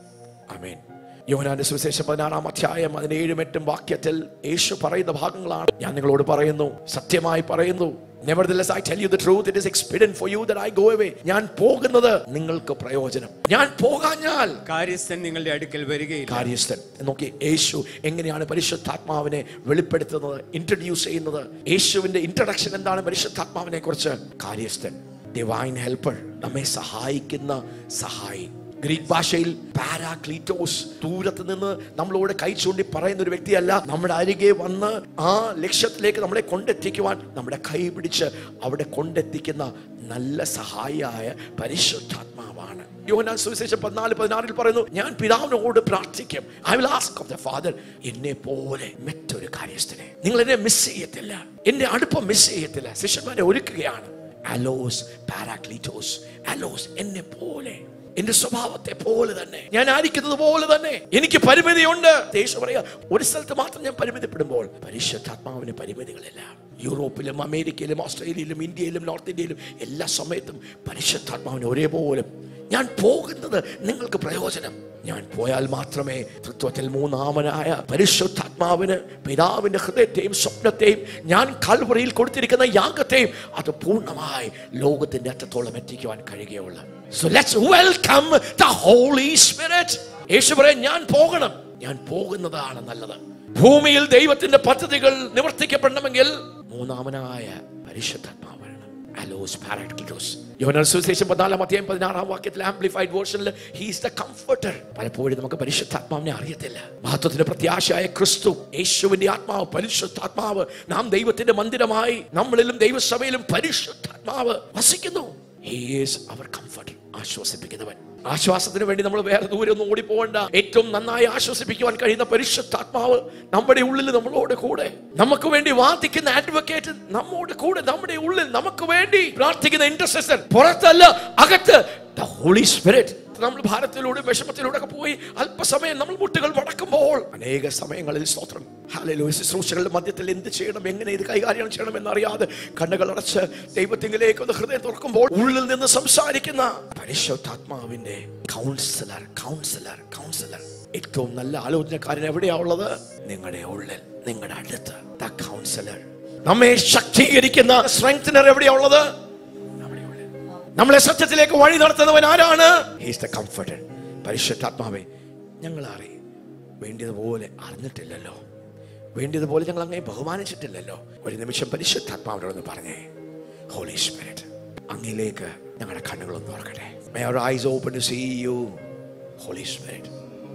ആമേൻ യോഹനാന്റെ സുവിശേഷം പതിനാറാം അധ്യായം അതിന്റെ ഏഴും എട്ടും വാക്യത്തിൽ യേശു പറയുന്ന ഭാഗങ്ങളാണ് ഞാൻ നിങ്ങളോട് പറയുന്നു സത്യമായി പറയുന്നു Nevertheless, I tell you the truth, it is expedient for you that I go away. ഞാൻ പോകുന്നത് നിങ്ങൾക്ക് പ്രയോജനം ഞാൻ പോകാഞ്ഞാൽ കാര്യസ്ഥൻ നിങ്ങളുടെ അടുക്കൽ വരികയില്ല കാര്യസ്ഥൻ നോക്കി യേശു എങ്ങനെയാണ് പരിശുദ്ധാത്മാവിനെ വെളിപ്പെടുത്തുന്നത് ഇൻട്രൊഡ്യൂസ് ചെയ്യുന്നത് യേശുവിന്റെ ഇൻട്രഡക്ഷൻ എന്താണ് പരിശുദ്ധാത്മാവിനെ കുറിച്ച് കാര്യസ്ഥൻ ഡിവൈൻ ഹെൽപ്പർ നമ്മെ സഹായിക്കുന്ന സഹായി ഗ്രീക്ക് ഭാഷയിൽ പാരാക്ലീറ്റോസ് ദൂരത്ത് നിന്ന് നമ്മളോട് കൈ ചൂണ്ടി പറയുന്ന ഒരു വ്യക്തിയല്ല നമ്മുടെ അരികെ വന്ന് ആ ലക്ഷ്യത്തിലേക്ക് നമ്മളെ കൊണ്ടെത്തിക്കുവാൻ നമ്മുടെ കൈ പിടിച്ച് അവിടെ കൊണ്ടെത്തിക്കുന്ന നല്ല സഹായിയായ പരിശുദ്ധാത്മാവാണ് യോഹന്നാൻ സുവിശേഷം പതിനാല് പതിനാറിൽ പറയുന്നു ഞാൻ പിതാവിനോട് പ്രാർത്ഥിക്കും I will ask of the Father എന്നെ പോലെ മറ്റൊരു കാര്യസ്ഥനെ നിങ്ങൾ എന്നെ മിസ് ചെയ്യത്തില്ല എന്റെ അടുപ്പം മിസ് ചെയ്യത്തില്ല ശിഷ്യന്മാരെ ഒരുക്കുകയാണ് അലോസ് പാരാക്ലീറ്റോസ് അലോസ് എന്നെ പോലെ എന്റെ സ്വഭാവത്തെ പോലെ തന്നെ ഞാൻ ആയിരിക്കുന്നത് പോലെ തന്നെ എനിക്ക് പരിമിതിയുണ്ട് യേശു പറയാ ഒരു സ്ഥലത്ത് മാത്രം ഞാൻ പരിമിതിപ്പെടുമ്പോൾ പരിശുദ്ധാത്മാവിന് പരിമിതികളില്ല യൂറോപ്പിലും അമേരിക്കയിലും ഓസ്ട്രേലിയയിലും ഇന്ത്യയിലും നോർത്ത് ഇന്ത്യയിലും എല്ലാ സമയത്തും പരിശുദ്ധാത്മാവിന് ഒരേപോലെ ഞാൻ പോകുന്നത് നിങ്ങൾക്ക് പ്രയോജനം ഞാൻ പോയാൽ മാത്രമേ തൃത്വത്തിൽ മൂന്നാമനായ പരിശുദ്ധാത്മാവിന് പിതാവിന്റെ ഹൃദയത്തെയും സ്വപ്നത്തെയും ഞാൻ കൽവറിയിൽ കൊടുത്തിരിക്കുന്ന യാഗത്തെയും അത് പൂർണ്ണമായി ലോകത്തിന്റെ അറ്റത്തോളം എത്തിക്കുവാൻ കഴിയുകയുള്ളൂ so let's welcome the Holy Spirit യേശു പറയാൻ ഞാൻ പോകണം ഞാൻ പോകുന്നതാണ് നല്ലത് ഭൂമിയിൽ ദൈവത്തിന്റെ പദ്ധതികൾ നിവർത്തിക്കപ്പെടണമെങ്കിൽ മൂന്നാമനായ പരിശുദ്ധാത്മാവ് വേണം അലോസ് പാരാക്ലിറ്റോസ് യോഹന്നാൻ സുവിശേഷം പതിനാലാം അധ്യായം പതിനാറാം വാക്യത്തിൽ ആംപ്ലിഫൈഡ് വേർഷനിൽ ഹീസ് ദ കംഫർട്ടർ പലപ്പോഴും നമുക്ക് പരിശുദ്ധാത്മാവിനെ അറിയത്തില്ല മഹത്വത്തിന്റെ പ്രത്യാശയായ ക്രിസ്തു യേശുവിന്റെ ആത്മാവ് പരിശുദ്ധാത്മാവ് നാം ദൈവത്തിന്റെ മന്ദിരമായി നമ്മളിലും ദൈവസഭയിലും പരിശുദ്ധാത്മാവ് വസിക്കുന്നു ഹീസ് അവർ കംഫർട്ട് ആശ്വസിപ്പിക്കുന്നവൻ ആശ്വാസത്തിന് വേണ്ടി നമ്മൾ വേറെ ദൂരെ ഒന്നും ഓടിപ്പോകണ്ട ഏറ്റവും നന്നായി ആശ്വസിപ്പിക്കുവാൻ കഴിയുന്ന പരിശുദ്ധാത്മാവ് നമ്മുടെ ഉള്ളിൽ നമ്മളോട് കൂടെ നമുക്ക് വേണ്ടി വാദിക്കുന്ന അഡ്വക്കേറ്റ് നമ്മോട് കൂടെ നമ്മുടെ ഉള്ളിൽ നമുക്ക് വേണ്ടി പ്രാർത്ഥിക്കുന്ന ഇന്റർസെസർ പുറത്തല്ല അകത്ത് ദ ഹോളി സ്പിരിറ്റ് നമ്മൾ ഭാരത്തിലൂടെ വിഷമത്തിലൂടെ ഒക്കെ പോയി അല്പസമയം നമ്മൾ മുട്ടുകൾ മടക്കുമ്പോൾ അനേക സമയങ്ങളിൽ സ്തോത്രം ഹല്ലേലൂയ ശുശ്രൂഷകളുടെ മധ്യത്തിൽ എന്ത് ചെയ്യണം എങ്ങനെ ഇത് കൈകാര്യം ചെയ്യണം എന്നറിയാതെ കണ്ണുകൾ അടച്ച് ദൈവത്തിങ്കിലേക്ക് ഒന്ന് ഹൃദയം തുറക്കുമ്പോൾ ഉള്ളിൽ നിന്ന് സംസാരിക്കുന്ന പരിശുദ്ധാത്മാവിന്റെ കൗൺസിലർ കൗൺസിലർ കൗൺസിലർ ഏറ്റവും നല്ല ആലോചനക്കാരൻ എവിടെയാ ഉള്ളത് നിങ്ങളുടെ ഉള്ളിൽ നിങ്ങളുടെ അടുത്ത് ദ കൗൺസിലർ നമ്മെ ശക്തീകരിക്കുന്ന സ്ട്രെങ്തനർ എവിടെയാ ഉള്ളത് നമ്മുടെ ഉള്ളിൽ നമ്മളെ സത്യത്തിലേക്ക് വഴി നടത്തുന്നവൻ ആരാണ് ഹീസ് ദ കംഫർട്ടർ പരിശുദ്ധാത്മാവെ ഞങ്ങൾ അറി വേണ്ടിയതുപോലെ അറിഞ്ഞിട്ടില്ലല്ലോ വേണ്ടിയതുപോലെ ഞങ്ങൾ അങ്ങനെ ബഹുമാനിച്ചിട്ടില്ലല്ലോ ഒരു നിമിഷം പരിശുദ്ധാത്മാവിനോടൊന്ന് പറഞ്ഞേ ഹോളി സ്പിരിറ്റ് അങ്ങിലേക്ക് ഞങ്ങളുടെ കണ്ണുകളൊന്ന് തുറക്കട്ടെ may our eyes open to see you Holy Spirit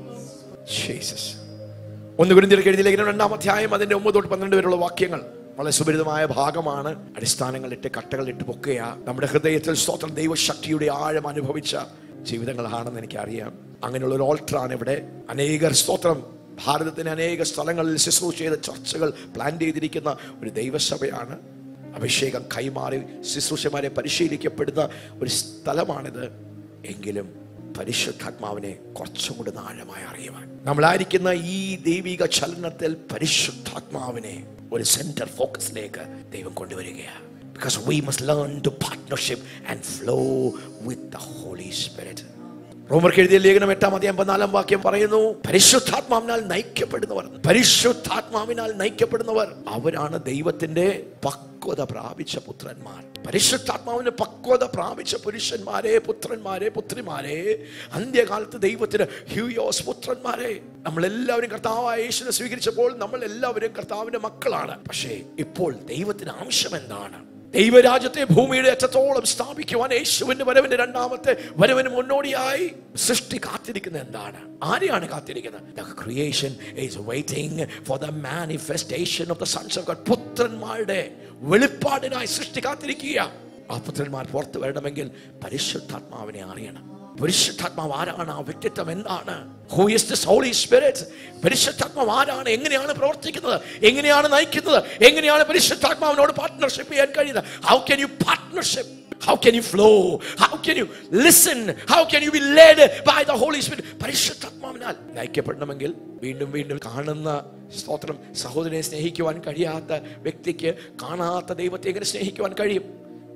Jesus ഒന്ന് ഗുരുന്തിരക്ക് എഴുതിയ ലേഖനം രണ്ടാം അധ്യായം അതിന്റെ ഒമ്പത് തൊട്ട് പന്ത്രണ്ട് വരെയുള്ള വാക്യങ്ങൾ വളരെ സുപരിതമായ ഭാഗമാണ് അടിസ്ഥാനങ്ങളിട്ട് കട്ടകളിട്ട് പൊക്കുക നമ്മുടെ ഹൃദയത്തിൽ സ്തോത്രം ദൈവശക്തിയുടെ ആഴം അനുഭവിച്ച ജീവിതങ്ങളാണെന്ന് എനിക്കറിയാം അങ്ങനെയുള്ള ഒരു ഓൾട്ടറാണ് ഇവിടെ അനേകർ സ്തോത്രം ഭാരതത്തിന് അനേക സ്ഥലങ്ങളിൽ ശുശ്രൂഷ ചെയ്ത ചർച്ചകൾ പ്ലാൻ ചെയ്തിരിക്കുന്ന ഒരു ദൈവസഭയാണ് അഭിഷേകം കൈമാറി ശുശ്രൂഷമാരെ പരിശീലിക്കപ്പെടുന്ന ഒരു സ്ഥലമാണിത് എങ്കിലും പരിശുദ്ധാത്മാവിനെ കുറച്ചും കൂടി ആഴമായി അറിയുവാൻ നമ്മളായിരിക്കുന്ന ഈ ദൈവിക ചലനത്തിൽ പരിശുദ്ധാത്മാവിനെ ഒരു സെന്റർ ഫോക്കസിലേക്ക് ദൈവം കൊണ്ടുവരികയാണ് because we must learn to partnership and flow with the Holy Spirit റോമർക്ക് എഴുതിയ ലേഖനം എട്ടാം അധ്യായം പതിനാലാം വാക്യം പറയുന്നു പരിശുദ്ധാത്മാവിനാൽ നയിക്കപ്പെടുന്നവർ പരിശുദ്ധാത്മാവിനാൽ നയിക്കപ്പെടുന്നവർ അവരാണ് ദൈവത്തിന്റെ പക്വത പ്രാപിച്ച പുത്രന്മാർ പരിശുദ്ധാത്മാവിന് പക്വത പ്രാപിച്ച പുരുഷന്മാരെ പുത്രന്മാരെ പുത്രിമാരെ അന്ത്യകാലത്ത് ദൈവത്തിന് ഹ്യൂയോസ് പുത്രന്മാരെ നമ്മളെല്ലാവരും കർത്താവായ യേശുവിനെ സ്വീകരിച്ചപ്പോൾ നമ്മൾ എല്ലാവരും കർത്താവിന്റെ മക്കളാണ് പക്ഷേ ഇപ്പോൾ ദൈവത്തിന് ആവശ്യം എന്താണ് ദൈവരാജ്യത്തെ ഭൂമിയുടെ അറ്റത്തോളം സ്ഥാപിക്കുവാൻ യേശുവിന്റെ വരവിന്റെ രണ്ടാമത്തെ വരവിന് മുന്നോടിയായി സൃഷ്ടി കാത്തിരിക്കുന്നത് എന്താണ് ആരെയാണ് കാത്തിരിക്കുന്നത് creation is waiting for the manifestation of the sons of God പുത്രന്മാരുടെ വെളിപ്പാടിനായി സൃഷ്ടി കാത്തിരിക്കുക ആ പുത്രന്മാർ പുറത്തു വരണമെങ്കിൽ പരിശുദ്ധാത്മാവിനെ അറിയണം പരിശുദ്ധാത്മാവ് ആരാണ് ആ വ്യക്തിത്വം എന്താണ് who is this Holy Spirit പരിശുദ്ധാത്മാവ് ആരാണ് എങ്ങനെയാണ് പ്രവർത്തിക്കുന്നത് എങ്ങനെയാണ് നയിക്കുന്നത് എങ്ങനെയാണ് പരിശുദ്ധാത്മാവിനോട് പാർട്ട്ണർഷിപ്പ് ചെയ്യാൻ കഴിയുന്നത് how can you partnership how can you flow how can you listen how can you be led by the Holy Spirit പരിശുദ്ധാത്മാവിനാൽ നയിക്കപ്പെടണമെങ്കിൽ വീണ്ടും വീണ്ടും കാണുന്ന സ്തോത്രം സഹോദരനെ സ്നേഹിക്കുവാൻ കഴിയാത്ത വ്യക്തിക്ക് കാണാത്ത ദൈവത്തെ എങ്ങനെ സ്നേഹിക്കുവാൻ കഴിയും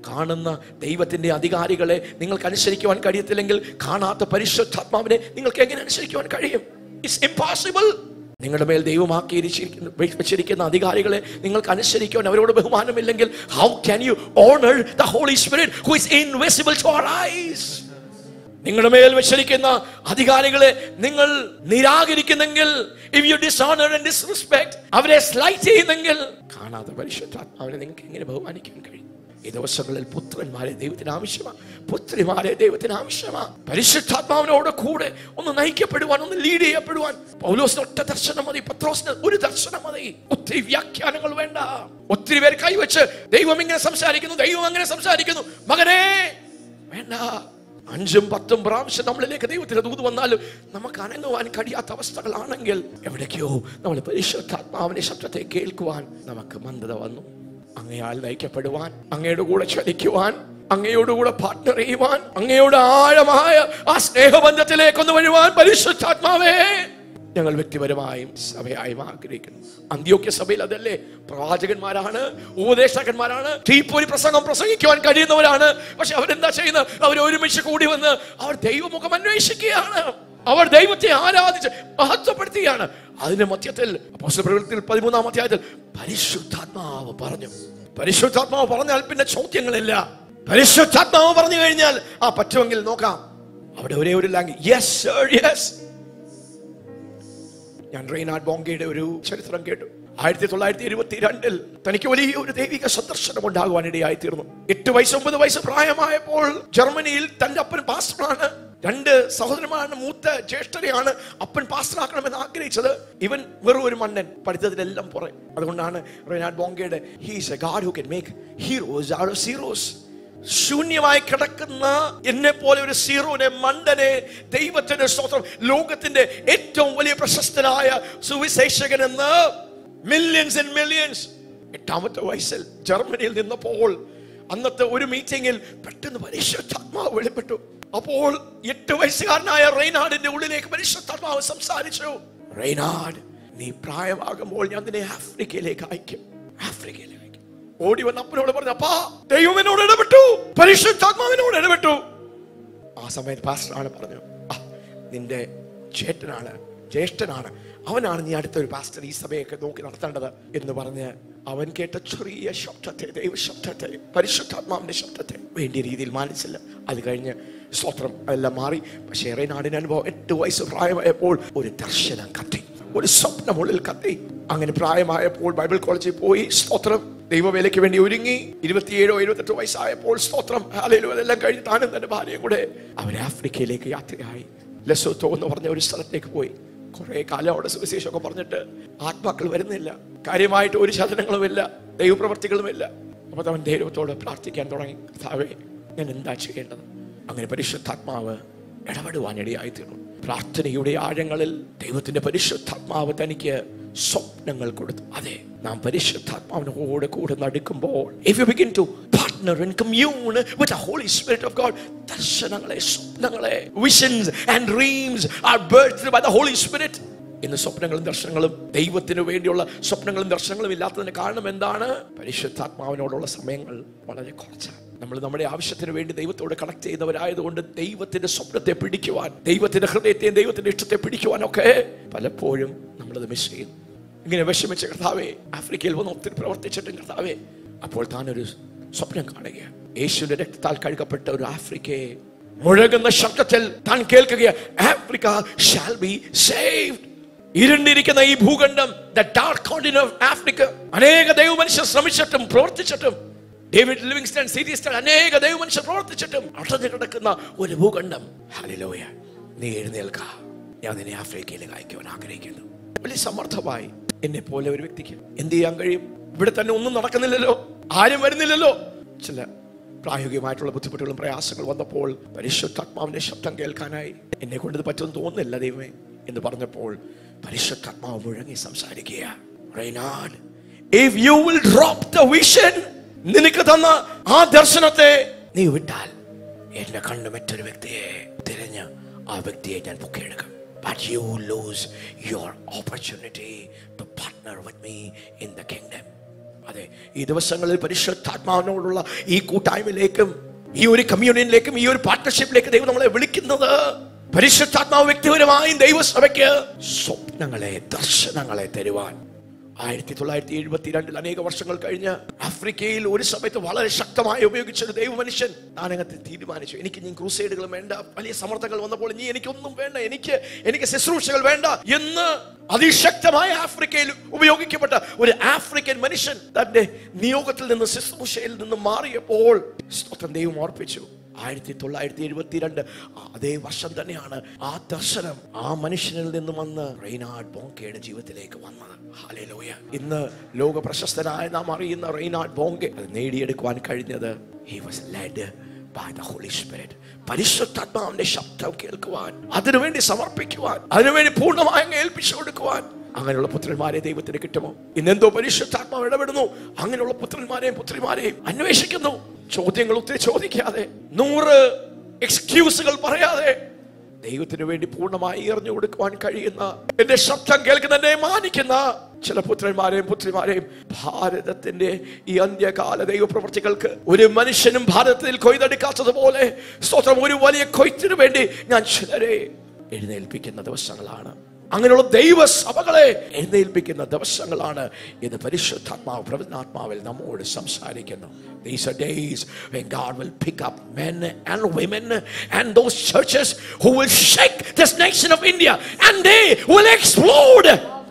കാണുന്ന ദൈവത്തിന്റെ അധികാരികളെ നിങ്ങൾക്ക് അനുസരിക്കുവാൻ കഴിയത്തില്ലെങ്കിൽ കാണാത്ത പരിശുദ്ധാത്മാവിനെ നിങ്ങൾക്ക് എങ്ങനെ അനുസരിക്കുവാൻ കഴിയും ഇറ്റ്സ് ഇംപോസിബിൾ നിങ്ങളുടെ മേൽ ദൈവമാക്കി ഇരിച്ചിരിക്കുന്ന വെച്ചിരിക്കുന്ന അധികാരികളെ നിങ്ങൾക്ക് അനുസരിക്കുവാൻ അവരോട് ബഹുമാനമില്ലെങ്കിൽ how can you honour the Holy Spirit who is invisible to our eyes നിങ്ങളുടെ മേൽ വെച്ചിരിക്കുന്ന അധികാരികളെ നിങ്ങൾ നിരാകരിക്കുന്നെങ്കിൽ if you dishonour and disrespect അവരെ സ്ലൈറ്റ് ചെയ്യുന്നെങ്കിൽ കാണാതെ പരിശുദ്ധാത്മാവിനെ നിങ്ങൾക്ക് എങ്ങനെ ബഹുമാനിക്കാൻ കഴിയും ഈ ദിവസങ്ങളിൽ പുത്രന്മാരെ ദൈവത്തിന് ആവശ്യമാണ് പുത്രിമാരെ ദൈവത്തിന് ആവശ്യമാണ് പരിശുദ്ധാത്മാവിനോട് കൂടെ ഒന്ന് നയിക്കപ്പെടുവാൻ ഒന്ന് ലീഡ് ചെയ്യപ്പെടുവാൻ പൗലോസിന് ഒറ്റ ദർശനം മതി പത്രോസിന് ഒരു ദർശനം മതി ഒത്തിരി വ്യാഖ്യാനങ്ങൾ വേണ്ട ഒത്തിരി പേര് കൈവച്ച് ദൈവം ഇങ്ങനെ സംസാരിക്കുന്നു ദൈവം അങ്ങനെ സംസാരിക്കുന്നു മകനെ വേണ്ട അഞ്ചും പത്തും പ്രാവശ്യം നമ്മളിലേക്ക് ദൈവത്തിന്റെ ദൂത് വന്നാലും നമുക്ക് അനങ്ങുവാൻ കഴിയാത്ത അവസ്ഥകളാണെങ്കിൽ എവിടേക്കോ നമ്മൾ പരിശുദ്ധാത്മാവിന്റെ ശബ്ദത്തെ കേൾക്കുവാൻ നമുക്ക് മന്ദത വന്നു അങ്ങയാൽ നയിക്കപ്പെടുവാൻ അങ്ങയുടെ കൂടെ ചലിക്കുവാൻ അങ്ങയോടുകൂടെ പാർട്ണർ ചെയ്യുവാൻ അങ്ങയോട് ആഴമായ ആ സ്നേഹബന്ധത്തിലേക്കൊന്ന് വരുവാൻ പരിശുദ്ധാത്മാവേ ഞങ്ങൾ വ്യക്തിപരമായും സഭയായും ആഗ്രഹിക്കുന്നു അന്ത്യോക്യ സഭയിൽ അതല്ലേ പ്രവാചകന്മാരാണ് ഉപദേശകന്മാരാണ് തീപ്പൊരി പ്രസംഗം പ്രസംഗിക്കുവാൻ കഴിയുന്നവരാണ് പക്ഷെ അവരെന്താ ചെയ്യുന്നത് അവർ ഒരുമിച്ച് കൂടി വന്ന് അവർ ദൈവമുഖം അന്വേഷിക്കുകയാണ് അവർ ദൈവത്തെ ആരാധിച്ച് മഹത്വപ്പെടുത്തുകയാണ് അതിന്റെ മധ്യത്തിൽ അപ്പോസ്തല പ്രവൃത്തിയിൽ പതിമൂന്നാം അധ്യായത്തിൽ പരിശുദ്ധാത്മാവ് പറഞ്ഞു പരിശുദ്ധാത്മാവ് പറഞ്ഞാൽ പിന്നെ ചോദ്യങ്ങളില്ല പരിശുദ്ധാത്മാവ് പറഞ്ഞു കഴിഞ്ഞാൽ ആ പറ്റുമെങ്കിൽ നോക്കാം അവിടെ ഒരേ ഒരു ലാംഗ്വേജ് യെസ് സർ യെസ് ഞാൻ റെയ്നാഡ് ബോങ്കയുടെ ഒരു ചരിത്രം കേട്ടു ആയിരത്തി തൊള്ളായിരത്തി ഇരുപത്തി രണ്ടിൽ തനിക്ക് വലിയ ഒരു ദൈവിക സന്ദർശനം ഉണ്ടാകുവാൻ ഇടയായി തീർന്നു എട്ട് വയസ്സ് ഒമ്പത് വയസ്സ് പ്രായമായപ്പോൾ ജർമ്മനിയിൽ തന്റെ അപ്പൻ പാസ്റ്ററാണ് രണ്ട് സഹോദരന്മാരുടെ മൂത്ത ജ്യേഷ്ഠരെയാണ് അപ്പൻ പാസ്റ്ററാക്കണമെന്ന് ആഗ്രഹിച്ചത് ഇവൻ വെറും ഒരു മണ്ണൻ പഠിത്തത്തിലെല്ലാം പുറം അതുകൊണ്ടാണ് റെയ്നാഡ് ബോങ്കയുടെ he's a God who can make heroes out of zeros ശൂന്യമായി കിടക്കുന്ന എന്നെ പോലെ ഒരു സീറോനെ മണ്ടനെ ദൈവത്തിന്റെ സ്തോത്രം ലോകത്തിന്റെ ഏറ്റവും വലിയ പ്രശസ്തനായ സുവിശേഷകൻ എന്ന് മില്യൺസ് ആൻഡ് മില്യൺസ് എട്ടാമത്തെ വയസ്സിൽ ജർമ്മനിയിൽ നിന്നപ്പോൾ അന്നത്തെ ഒരു മീറ്റിംഗിൽ പെട്ടെന്ന് പരിശുദ്ധാത്മാവ് വെളിപ്പെട്ടു അപ്പോൾ എട്ട് വയസ്സുകാരനായ റെയ്നാഡിന്റെ ഉള്ളിലേക്ക് പരിശുദ്ധാത്മാവ് സംസാരിച്ചു റെയ്നാഡ് നീ പ്രായമാകുമ്പോൾ ഞാൻ നിന്നെ ആഫ്രിക്കയിലേക്ക് അയക്കും ആഫ്രിക്കയിലേക്ക് അയക്കും ഓടി വന്ന അപ്പനോട് പറഞ്ഞു അപ്പാ ദൈവം എന്നോട് ഇടപെട്ടു പരിശുദ്ധാത്മാവിനോട് ഇടപെട്ടു ആ സമയത്ത് പാസ്റ്ററാണ് പറഞ്ഞു "ആ, നിന്റെ ചേട്ടനാണ് ജ്യേഷ്ഠനാണ് അവനാണ് നീ അടുത്തൊരു പാസ്റ്റർ ഈ സഭയൊക്കെ നോക്കി നടത്തേണ്ടത് എന്ന് പറഞ്ഞ് അവൻ കേട്ട ചെറിയ ശബ്ദത്തെ ദൈവ ശബ്ദത്തെ പരിശുദ്ധാത്മാവിന്റെ ശബ്ദത്തെ വേണ്ടിയ രീതിയിൽ മാനിച്ചില്ല അത് കഴിഞ്ഞ് സ്തോത്രം എല്ലാം മാറി പക്ഷേ ഏറെനാടിന് അനുഭവം എട്ട് വയസ്സ് പ്രായമായപ്പോൾ ഒരു ദർശനം കത്തി ഒരു സ്വപ്നമുള്ളിൽ കത്തി അങ്ങനെ പ്രായമായപ്പോൾ ബൈബിൾ കോളേജിൽ പോയി സ്തോത്രം ദൈവവേലയ്ക്ക് വേണ്ടി ഒരുങ്ങി ഇരുപത്തിയേഴോ ഇരുപത്തെട്ടോ വയസ്സായപ്പോൾ സ്തോത്രം ഹാലയിലും അതെല്ലാം കഴിഞ്ഞ് താനും തന്റെ ഭാര്യയും കൂടെ അവർ ആഫ്രിക്കയിലേക്ക് യാത്രയായി ലസോത്തോ എന്ന് പറഞ്ഞ ഒരു സ്ഥലത്തേക്ക് പോയി കുറെ കാലം അവിടെ സുവിശേഷമൊക്കെ പറഞ്ഞിട്ട് ആത്മാക്കൾ വരുന്നില്ല കാര്യമായിട്ട് ഒരു ശതനങ്ങളുമില്ല ദൈവപ്രവർത്തികളുമില്ല അപ്പൊ അവൻ ദൈവത്തോട് പ്രാർത്ഥിക്കാൻ തുടങ്ങി കർത്താവേ ഞാൻ എന്താ ചെയ്യേണ്ടത് അങ്ങനെ പരിശുദ്ധാത്മാവ് ഇടപെടുവാൻ ഇടയായി തീർന്നു പ്രാർത്ഥനയുടെ ആഴങ്ങളിൽ ദൈവത്തിന്റെ പരിശുദ്ധാത്മാവ് തനിക്ക് സ്വപ്നങ്ങൾ കൊടുത്തു അതെ നാം പരിശുദ്ധാത്മാവിനോട് കൂടെ നടക്കുമ്പോൾ if you begin to partner and commune with the Holy Spirit of God ദർശനങ്ങളെ സ്വപ്നങ്ങളെ visions and dreams are birthed by the Holy Spirit ഇന്ന് സ്വപ്നങ്ങളും ദർശനങ്ങളും ദൈവത്തിന് വേണ്ടിയുള്ള സ്വപ്നങ്ങളും ദർശനങ്ങളും ഇല്ലാത്തതിന് കാരണം എന്താണ് പരിശുദ്ധാത്മാവിനോടുള്ള സമയങ്ങൾ വളരെ കുറച്ചാണ് നമ്മൾ നമ്മുടെ ആവശ്യത്തിന് വേണ്ടി ദൈവത്തോട് കണക്ട് ചെയ്യുന്നവരായതുകൊണ്ട് ദൈവത്തിന്റെ സ്വപ്നത്തെ പിടിക്കുവാൻ ദൈവത്തിന്റെ ഹൃദയത്തെയും ദൈവത്തിന്റെ ഇഷ്ടത്തെ പിടിക്കുവാനൊക്കെ പലപ്പോഴും നമ്മളത് മിസ് ചെയ്യുന്നു ഇങ്ങനെ വിഷമിച്ച കർത്താവെ ആഫ്രിക്കയിൽ വന്ന് ഒത്തിരി പ്രവർത്തിച്ചിട്ടും കർത്താവെ അപ്പോൾ താനൊരു സ്വപ്നം കാണുകയാണ് യേശുവിന്റെ രക്തത്താൽ കഴുകപ്പെട്ട ഒരു ആഫ്രിക്കയെ മുഴകുന്ന ശബ്ദത്തിൽ താൻ കേൾക്കുകയാണ് ആഫ്രിക്ക ഷാൽ ബി സേവ്ഡ് ഇരുണ്ടിരിക്കുന്ന ഈ ഭൂഖണ്ഡം the dark continent of Africa അനേക ദൈവമനുഷ്യർ ശ്രമിച്ചിട്ടും പ്രവർത്തിച്ചിട്ടും ഡേവിഡ് ലിവിങ്സ്റ്റൺ സീരീസ് സ്റ്റൺ അനേക ദൈവമനുഷ്യർ പ്രവർത്തിച്ചിട്ടും അടഞ്ഞു കിടക്കുന്ന ഒരു ഭൂഖണ്ഡം ഹല്ലേലൂയ നീ എഴുന്നേൽക്ക ഞാൻ നിന്നെ ആഫ്രിക്കയിലേക്ക് അയക്കുവാൻ ആഗ്രഹിക്കുന്നു വലിയ സമർത്ഥമായി എന്നെ പോലെ ഒരു വ്യക്തിക്ക് എന്ത് ചെയ്യാൻ കഴിയും ഇവിടെ തന്നെ ഒന്നും നടക്കുന്നില്ലല്ലോ ആരും വരുന്നില്ലല്ലോ ചില പ്രായോഗികമായിട്ടുള്ള ബുദ്ധിമുട്ടുകളും പ്രയാസങ്ങൾ വന്നപ്പോൾ പരിശുദ്ധാത്മാവിന്റെ ശബ്ദം കേൾക്കാനായി എന്നെ കൊണ്ട് ഇത് പറ്റുമെന്ന് തോന്നുന്നില്ല ദൈവമേ എന്ന് പറഞ്ഞപ്പോൾ പരിശുദ്ധാത്മാവ് മുഴങ്ങി സംസാരിക്കുക റെയ്നാഡ് if you will drop the vision നിനക്ക് തന്ന ആ ദർശനത്തെ നീ വിട്ടാൽ എന്റെ കണ്ണ് മറ്റൊരു വ്യക്തിയെ തിരഞ്ഞ് ആ വ്യക്തിയെ ഞാൻ പൊക്കിയെടുക്കും But you lose your opportunity to partner with me in the kingdom. അതെ ഈ ദിവസങ്ങളിൽ പരിശുദ്ധാത്മാവിനോടുള്ള ഈ കൂട്ടായ്മയിലേക്കും ഈ ഒരു കമ്മ്യൂണിയനിലേക്കും ഈ ഒരു പാർട്ട്ണർഷിപ്പിലേക്ക് ദൈവം നമ്മളെ വിളിക്കുന്നത് പരിശുദ്ധാത്മാവ് വ്യക്തിപരമായും ദൈവസഭയ്ക്ക് സ്വപ്നങ്ങളെ ദർശനങ്ങളെ തരുവാൻ ആയിരത്തി തൊള്ളായിരത്തി എഴുപത്തിരണ്ടിൽ അനേക വർഷങ്ങൾ കഴിഞ്ഞ് ആഫ്രിക്കയിൽ ഒരു സമയത്ത് വളരെ ശക്തമായി ഉപയോഗിച്ച ഒരു ദൈവ മനുഷ്യൻ ഞാനകത്ത് തീരുമാനിച്ചു എനിക്ക് ഇനി ക്രൂസൈഡുകൾ വേണ്ട വലിയ സമ്മർദ്ദങ്ങൾ വന്നപ്പോൾ ഇനി എനിക്കൊന്നും വേണ്ട എനിക്ക് എനിക്ക് ശുശ്രൂഷകൾ വേണ്ട എന്ന് അതിശക്തമായ ആഫ്രിക്കയിൽ ഉപയോഗിക്കപ്പെട്ട ഒരു ആഫ്രിക്കൻ മനുഷ്യൻ തന്റെ നിയോഗത്തിൽ നിന്ന് ശുശ്രൂഷയിൽ നിന്ന് മാറിയപ്പോൾ സ്തോത്രം ദൈവം ഓർപ്പിച്ചു ആയിരത്തി തൊള്ളായിരത്തി എഴുപത്തിരണ്ട് അതേ വർഷം തന്നെയാണ് ആ ദർശനം ആ മനുഷ്യനിൽ നിന്ന് വന്ന് റെയ്നാഡ് ബോങ്കയുടെ ജീവിതത്തിലേക്ക് വന്നത് ഹാലേലൂയ ഇന്ന് ലോക പ്രശസ്തനായ നാം അറിയുന്ന റെയ്നാഡ് ബോങ്കെ അത് നേടിയെടുക്കുവാൻ കഴിഞ്ഞത് he was led by the Holy Spirit. പരിശുദ്ധാത്മാവിന്റെ ശബ്ദം കേൾക്കുവാൻ അതിനുവേണ്ടി സമർപ്പിക്കുവാൻ അതിനുവേണ്ടി പൂർണ്ണമായി അങ്ങ് ഏൽപ്പിച്ചു കൊടുക്കുവാൻ അങ്ങനെയുള്ള പുത്രന്മാരെ ദൈവത്തിന് കിട്ടുമോ ഇന്നെന്തോ പരിശുദ്ധാത്മാവ് ഇടപെടുന്നു അങ്ങനെയുള്ള പുത്രന്മാരെയും പുത്രിമാരെയും അന്വേഷിക്കുന്നു ചോദ്യങ്ങൾ ഒത്തിരി ചോദിക്കാതെ നൂറ് എക്സ്ക്യൂസുകൾ പറയാതെ ദൈവത്തിന് വേണ്ടി പൂർണ്ണമായി എറിഞ്ഞു കൊടുക്കുവാൻ കഴിയുന്ന എന്റെ ശബ്ദം കേൾക്കുന്ന എന്നെ മാനിക്കുന്ന ചില പുത്രന്മാരെയും പുത്രിമാരെയും ഭാരതത്തിന്റെ ഈ അന്ത്യകാല ദൈവപ്രവർത്തികൾക്ക് ഒരു മനുഷ്യനും ഭാരതത്തിൽ കൊയ്തെടുക്കാത്തതുപോലെ സ്തോത്രം ഒരു വലിയ കൊയ്ത്തിനു വേണ്ടി ഞാൻ ചിലരെ എഴുന്നേൽപ്പിക്കുന്ന ദിവസങ്ങളാണ് അങ്ങനെയുള്ള ദൈവസഭകളെ എഴുന്നേൽപ്പിക്കുന്ന ദിവസങ്ങളാണ് ഇത് പരിശുദ്ധാത്മാവ് പ്രവചനാത്മാവിൽ നമ്മോട് സംസാരിക്കുന്നു These are days when God will pick up men and women and those churches who will shake this nation of India and they will explode.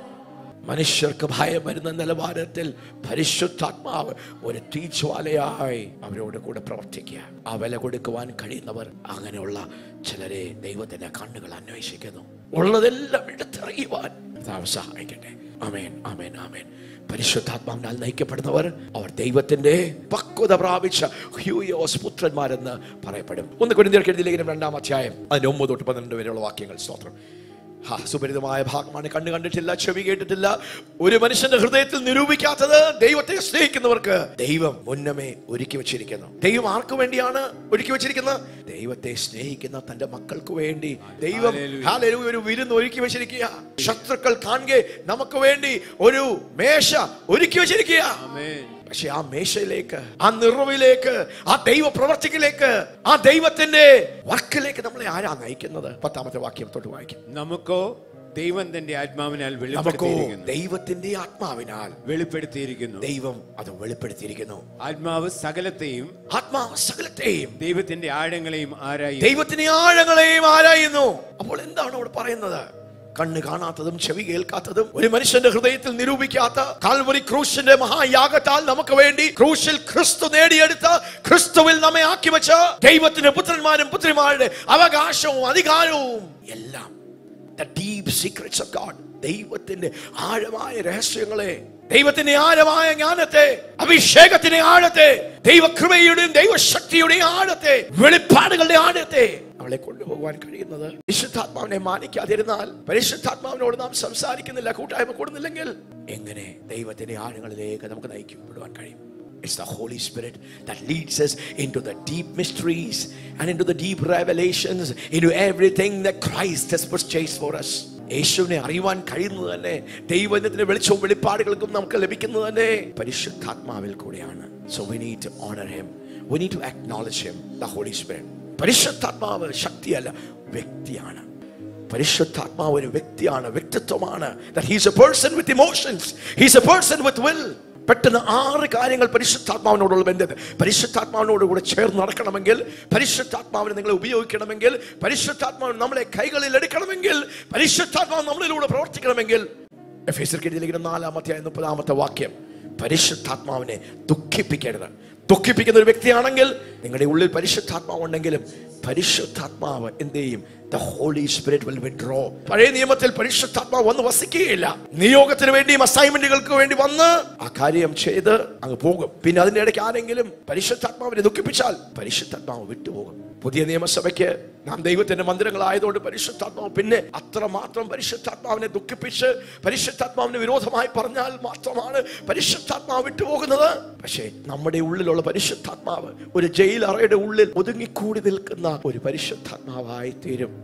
മനുഷ്യർക്ക് ഭയം വരുന്ന നിലവാരത്തിൽ പരിശുദ്ധാത്മാവ് ഒരു തീജ്വാലയായി അവരോട് കൂടെ പ്രവർത്തിക്കുക ആ വില കൊടുക്കുവാൻ കഴിയുന്നവർ അങ്ങനെയുള്ള ചിലരെ ദൈവത്തിന്റെ കണ്ണുകൾ അന്വേഷിക്കുന്നു ഉള്ളതെല്ലാം എടുത്തെറിയുവാൻ കർത്താവ് സഹായിക്കട്ടെ അമേൻ അമേൻ അമേൻ പരിശുദ്ധാത്മാവിനാൽ നയിക്കപ്പെടുന്നവർ അവർ ദൈവത്തിന്റെ പക്വത പ്രാപിച്ച ഹ്യൂയോസ് പുത്രന്മാരെന്ന് പറയപ്പെടും ഒന്ന് കുരിന്തിയർക്ക് എഴുതിയ ലേഖനം രണ്ടാം അധ്യായം അതിന്റെ ഒമ്പത് തൊട്ട് പന്ത്രണ്ട് വരെയുള്ള വാക്യങ്ങൾ സ്തോത്രം ഹാ സുപരിതമായ ഭാഗമാണ് കണ്ണു കണ്ടിട്ടില്ല ചെവി കേട്ടിട്ടില്ല ഒരു മനുഷ്യന്റെ ഹൃദയത്തിൽ നിരൂപിക്കാത്തത് ദൈവത്തെ സ്നേഹിക്കുന്നവർക്ക് ദൈവം മുന്നമേ ഒരുക്കി വെച്ചിരിക്കുന്നു ദൈവം ആർക്കു വേണ്ടിയാണ് ഒരുക്കി വെച്ചിരിക്കുന്നത് ദൈവത്തെ സ്നേഹിക്കുന്ന തന്റെ മക്കൾക്ക് വേണ്ടി ദൈവം ഹാലലൂയ ഒരു വിരുന്ന് ഒരുക്കി വെച്ചിരിക്കുക ശത്രുക്കൾ കാണുക നമുക്ക് വേണ്ടി ഒരു മേശ ഒരുക്കി വെച്ചിരിക്കുക ആമേൻ പക്ഷെ ആ മേശയിലേക്ക് ആ നിറവിലേക്ക് ആ ദൈവ പ്രവർത്തിക്കിലേക്ക് ആ ദൈവത്തിന്റെ വർക്കിലേക്ക് നമ്മളെ ആരാ നയിക്കുന്നത് പത്താമത്തെ വാക്യം തൊട്ട് വായിക്കും നമുക്കോ ദൈവം തന്റെ ആത്മാവിനാൽ നമുക്കോ വെളിപ്പെടുത്തിയിരിക്കുന്നു ദൈവത്തിന്റെ ആത്മാവിനാൽ വെളിപ്പെടുത്തിയിരിക്കുന്നു ദൈവം അത് വെളിപ്പെടുത്തിയിരിക്കുന്നു ആത്മാവ് സകലത്തെയും ആത്മാവ് സകലത്തെയും ദൈവത്തിന്റെ ആഴങ്ങളെയും ആരായി ദൈവത്തിന്റെ ആഴങ്ങളെയും ആരായുന്നു അപ്പോൾ എന്താണ് അവിടെ പറയുന്നത് കണ്ണ് കാണാത്തതും ചെവി കേൾക്കാത്തതും ഒരു മനുഷ്യന്റെ ഹൃദയത്തിൽ നിരൂപിക്കാത്ത കാൽവരി ക്രൂശിന്റെ മഹായാഗത്താൽ നമുക്ക് വേണ്ടി ക്രൂശിൽ ക്രിസ്തു നേടിയെടുത്ത ക്രിസ്തുവിൽ നമ്മെ ആക്കി വെച്ച ദൈവത്തിന്റെ പുത്രന്മാരും പുത്രിമാരുടെ അവകാശവും അധികാരവും എല്ലാം the deep secrets of God ദൈവത്തിന്റെ ആഴമായ രഹസ്യങ്ങളെ ദൈവത്തിന്റെ ആഴമായ ജ്ഞാനത്തെ അഭിഷേകത്തിന്റെ ആഴത്തെ ദൈവകൃപയുടെയും ദൈവശക്തിയുടെയും ആഴത്തെ വെളിപ്പാടുകളുടെ ആഴത്തെ അവളെ കൊണ്ടുപോകാൻ കഴിയുന്നത് പരിശുദ്ധാത്മാവിനെ മാനിക്കാതിരുന്നാൽ പരിശുദ്ധാത്മാവിനോട് നാം സംസാരിക്കുന്നില്ല കൂട്ടായ്മ കൂടുന്നില്ലെങ്കിൽ എങ്ങനെ ദൈവത്തിന്റെ ആഴങ്ങളിലേക്ക് നമുക്ക് നയിക്കപ്പെടുവാൻ കഴിയും It's the Holy Spirit that leads us into the deep mysteries and into the deep revelations, into everything that Christ has purchased for us. യേശുവിനെ അറിയുവാൻ കഴിയുന്നത് തന്നെ ദൈവത്തിന്റെ വെളിച്ചവും വെളിപ്പാടുകൾക്കും നമുക്ക് ലഭിക്കുന്നത് തന്നെ പരിശുദ്ധാത്മാവിൽ കൂടെയാണ് so we need to honour him we need to acknowledge him the Holy Spirit പരിശുദ്ധാത്മാവ് ശക്തിയല്ല വ്യക്തിയാണ് പരിശുദ്ധാത്മാവ് ഒരു വ്യക്തിയാണ് വ്യക്തിത്വമാണ് that he is a person with emotions he is a person with will പെട്ടെന്ന് ആറ് കാര്യങ്ങൾ പരിശുദ്ധാത്മാവിനോടുള്ള ബന്ധം പരിശുദ്ധാത്മാവിനോട് കൂടെ ചേർന്ന് നടക്കണമെങ്കിൽ പരിശുദ്ധാത്മാവിനെ നിങ്ങളെ ഉപയോഗിക്കണമെങ്കിൽ പരിശുദ്ധാത്മാവ് നമ്മളെ കൈകളിൽ എടുക്കണമെങ്കിൽ പരിശുദ്ധാത്മാവ് നമ്മളിലൂടെ പ്രവർത്തിക്കണമെങ്കിൽ എഫേസർക്ക് എഴുതിയിരിക്കുന്ന നാലാമത്തെ മുപ്പതാമത്തെ വാക്യം പരിശുദ്ധാത്മാവിനെ ദുഃഖിപ്പിക്കരുത് ദുഃഖിപ്പിക്കുന്ന ഒരു വ്യക്തിയാണെങ്കിൽ നിങ്ങളുടെ ഉള്ളിൽ പരിശുദ്ധാത്മാവ് ഉണ്ടെങ്കിലും പരിശുദ്ധാത്മാവ് എന്ത് ചെയ്യും the Holy Spirit will withdraw പഴയ നിയമത്തിൽ പരിശുദ്ധാത്മാവ് വന്ന് വസിക്കുകയില്ല നിയോഗത്തിന് വേണ്ടിയും അസൈൻമെന്റുകൾക്ക് വേണ്ടി വന്ന് ആ കാര്യം ചെയ്ത് അങ്ങ് പോകും പിന്നെ അതിന്റെ ഇടയ്ക്ക് ആരെങ്കിലും പരിശുദ്ധാത്മാവിനെ ദുഃഖിപ്പിച്ചാൽ പരിശുദ്ധാത്മാവ് വിട്ടുപോകും പുതിയ നിയമസഭയ്ക്ക് നാം ദൈവത്തിന്റെ മന്ദിരങ്ങളായതുകൊണ്ട് പരിശുദ്ധാത്മാവ് പിന്നെ അത്രമാത്രം പരിശുദ്ധാത്മാവിനെ ദുഃഖിപ്പിച്ച് പരിശുദ്ധാത്മാവിന് വിരോധമായി പറഞ്ഞാൽ മാത്രമാണ് പരിശുദ്ധാത്മാവ് വിട്ടുപോകുന്നത് പക്ഷേ നമ്മുടെ ഉള്ളിലുള്ള പരിശുദ്ധാത്മാവ് ഒരു ജയിൽ അറയുടെ ഉള്ളിൽ ഒതുങ്ങിക്കൂടി നിൽക്കുന്ന ഒരു പരിശുദ്ധാത്മാവായി തീരും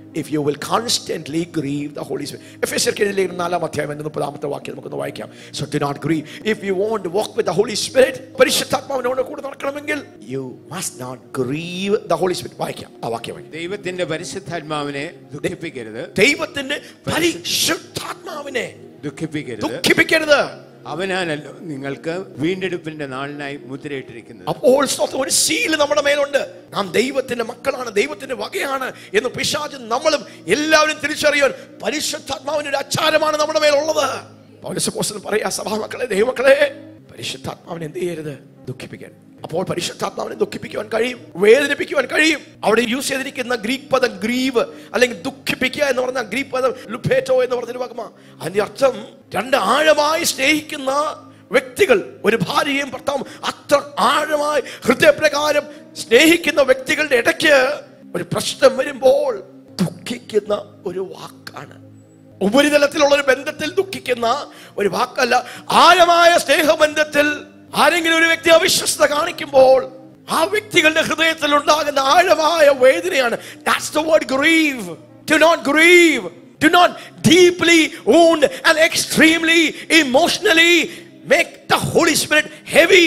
if you will constantly grieve the Holy Spirit. എഫേസ്യർക്കെതിരെ ലേഖനം നാലാം അധ്യായം അതിന്റെ മുപ്പതാമത്തെ വാക്യം നമുക്കൊന്ന് വായിക്കാം so do not grieve if you want walk with the Holy Spirit പരിശുദ്ധാത്മാവിനോട് കൂടെ നടക്കണമെങ്കിൽ you must not grieve the Holy Spirit വായിക്കാം ആ വാക്യം വായിക്കാം ദൈവത്തിന്റെ പരിശുദ്ധാത്മാവിനെ ദുഃഖിപ്പിക്കരുത് ദൈവത്തിന്റെ പരിശുദ്ധാത്മാവിനെ ദുഃഖിപ്പിക്കരുത് ദുഃഖിപ്പിക്കരുത് അവനാണല്ലോ നിങ്ങൾക്ക് വീണ്ടെടുപ്പിന്റെ നാളിനായി മുദ്രയിട്ടിരിക്കുന്നത് അപ്പോൾ സ്തോത്രം ഒരു സീല് നമ്മുടെ മേലുണ്ട് നാം ദൈവത്തിന്റെ മക്കളാണ് ദൈവത്തിന്റെ വകയാണ് എന്ന് പിശാച് നമ്മളും എല്ലാവരും തിരിച്ചറിയാൻ പരിശുദ്ധാത്മാവിന്റെ ഒരു അച്ചാരമാണ് നമ്മുടെ മേലുള്ളത് പൗരസപ്പോസൻ പറയാ സഭാമക്കളെ ദൈവമക്കളെ പരിശുദ്ധാത്മാവിനെ എന്ത് ചെയ്യരുത് ദുഃഖിപ്പിക്കാൻ അപ്പോൾ പരിശുദ്ധാത്മാവിനെ ദുഃഖിപ്പിക്കുവാൻ കഴിയും വേദനിപ്പിക്കുവാൻ കഴിയും അവിടെ യൂസ് ചെയ്തിരിക്കുന്ന ഗ്രീക്ക് പദം ഗ്രീവ് അല്ലെങ്കിൽ ദുഃഖിപ്പിക്കുക എന്ന് പറഞ്ഞ ഗ്രീക്ക് പദം ലുഭേറ്റോ എന്ന് പറഞ്ഞൊരു വാക്കുമാ അതിന്റെ അർത്ഥം രണ്ട് ആഴമായി സ്നേഹിക്കുന്ന വ്യക്തികൾ ഒരു ഭാര്യയും ഭർത്താവും അത്ര ആഴമായി ഹൃദയപ്രകാരം സ്നേഹിക്കുന്ന വ്യക്തികളുടെ ഇടയ്ക്ക് ഒരു പ്രശ്നം വരുമ്പോൾ ദുഃഖിക്കുന്ന ഒരു വാക്കാണ് ഉപരിതലത്തിലുള്ള ഒരു ബന്ധത്തിൽ ദുഃഖിക്കുന്ന ഒരു വാക്കല്ല ആഴമായ സ്നേഹബന്ധത്തിൽ ആരെങ്കിലും ഒരു വ്യക്തി അവിശ്വസ്ത കാണിക്കുമ്പോൾ ആ വ്യക്തികളുടെ ഹൃദയത്തിൽ ഉണ്ടാകുന്ന ആഴമായ വേദനയാണ് that's the word grieve do not grieve do not deeply wound and extremely emotionally make the holy spirit heavy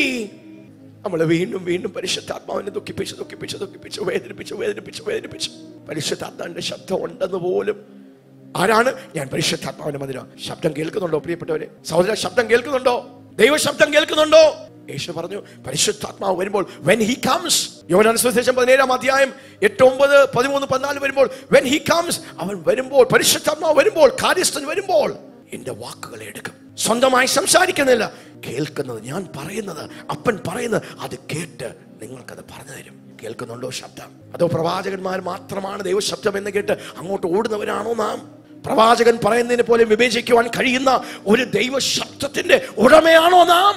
നമ്മൾ വീണ്ടും വീണ്ടും പരിശുദ്ധാത്മാവിനെ ദുഃഖിപ്പിച്ച് ദുഃഖിപ്പിച്ച് ദുഃഖിപ്പിച്ച് വേദനിപ്പിച്ച് വേദനിപ്പിച്ച് വേദനിപ്പിച്ച് പരിശുദ്ധാത്മാവിന്റെ ശബ്ദം ഉണ്ടെന്ന് പോലും ആരാണ് ഞാൻ പരിശുദ്ധാത്മാവിന്റെ മന്ദിരം ശബ്ദം കേൾക്കുന്നുണ്ടോ പ്രിയപ്പെട്ടവരെ സഹോദര ശബ്ദം കേൾക്കുന്നുണ്ടോ ദൈവ ശബ്ദം കേൾക്കുന്നുണ്ടോ യേശു പറഞ്ഞു പരിശുദ്ധാത്മാവ് വരുമ്പോൾ വെൻ ഹി കംസ് യോഹന്നാൻ സുവിശേഷം പതിനേഴാം അധ്യായം എട്ട് ഒമ്പത് പതിമൂന്ന് പതിനാല് വരുമ്പോൾ വെൻ ഹി കംസ് അവൻ വരുമ്പോൾ പരിശുദ്ധാത്മാവ് വരുമ്പോൾ കാര്യസ്ഥൻ വരുമ്പോൾ എന്റെ വാക്കുകളെ എടുക്കും സ്വന്തമായി സംസാരിക്കുന്നില്ല കേൾക്കുന്നത് ഞാൻ പറയുന്നത് അപ്പൻ പറയുന്നത് അത് കേട്ട് നിങ്ങൾക്കത് പറഞ്ഞു തരും കേൾക്കുന്നുണ്ടോ ശബ്ദം അതോ പ്രവാചകന്മാർ മാത്രമാണ് ദൈവശബ്ദം എന്ന് കേട്ട് അങ്ങോട്ട് ഓടുന്നവരാണോ നാം പ്രവാചകൻ പറയുന്നതിനെ പോലെ വിവേചിക്കുവാൻ കഴിയുന്ന ഒരു ദൈവശബ്ദത്തിന്റെ ഉടമയാണോ നാം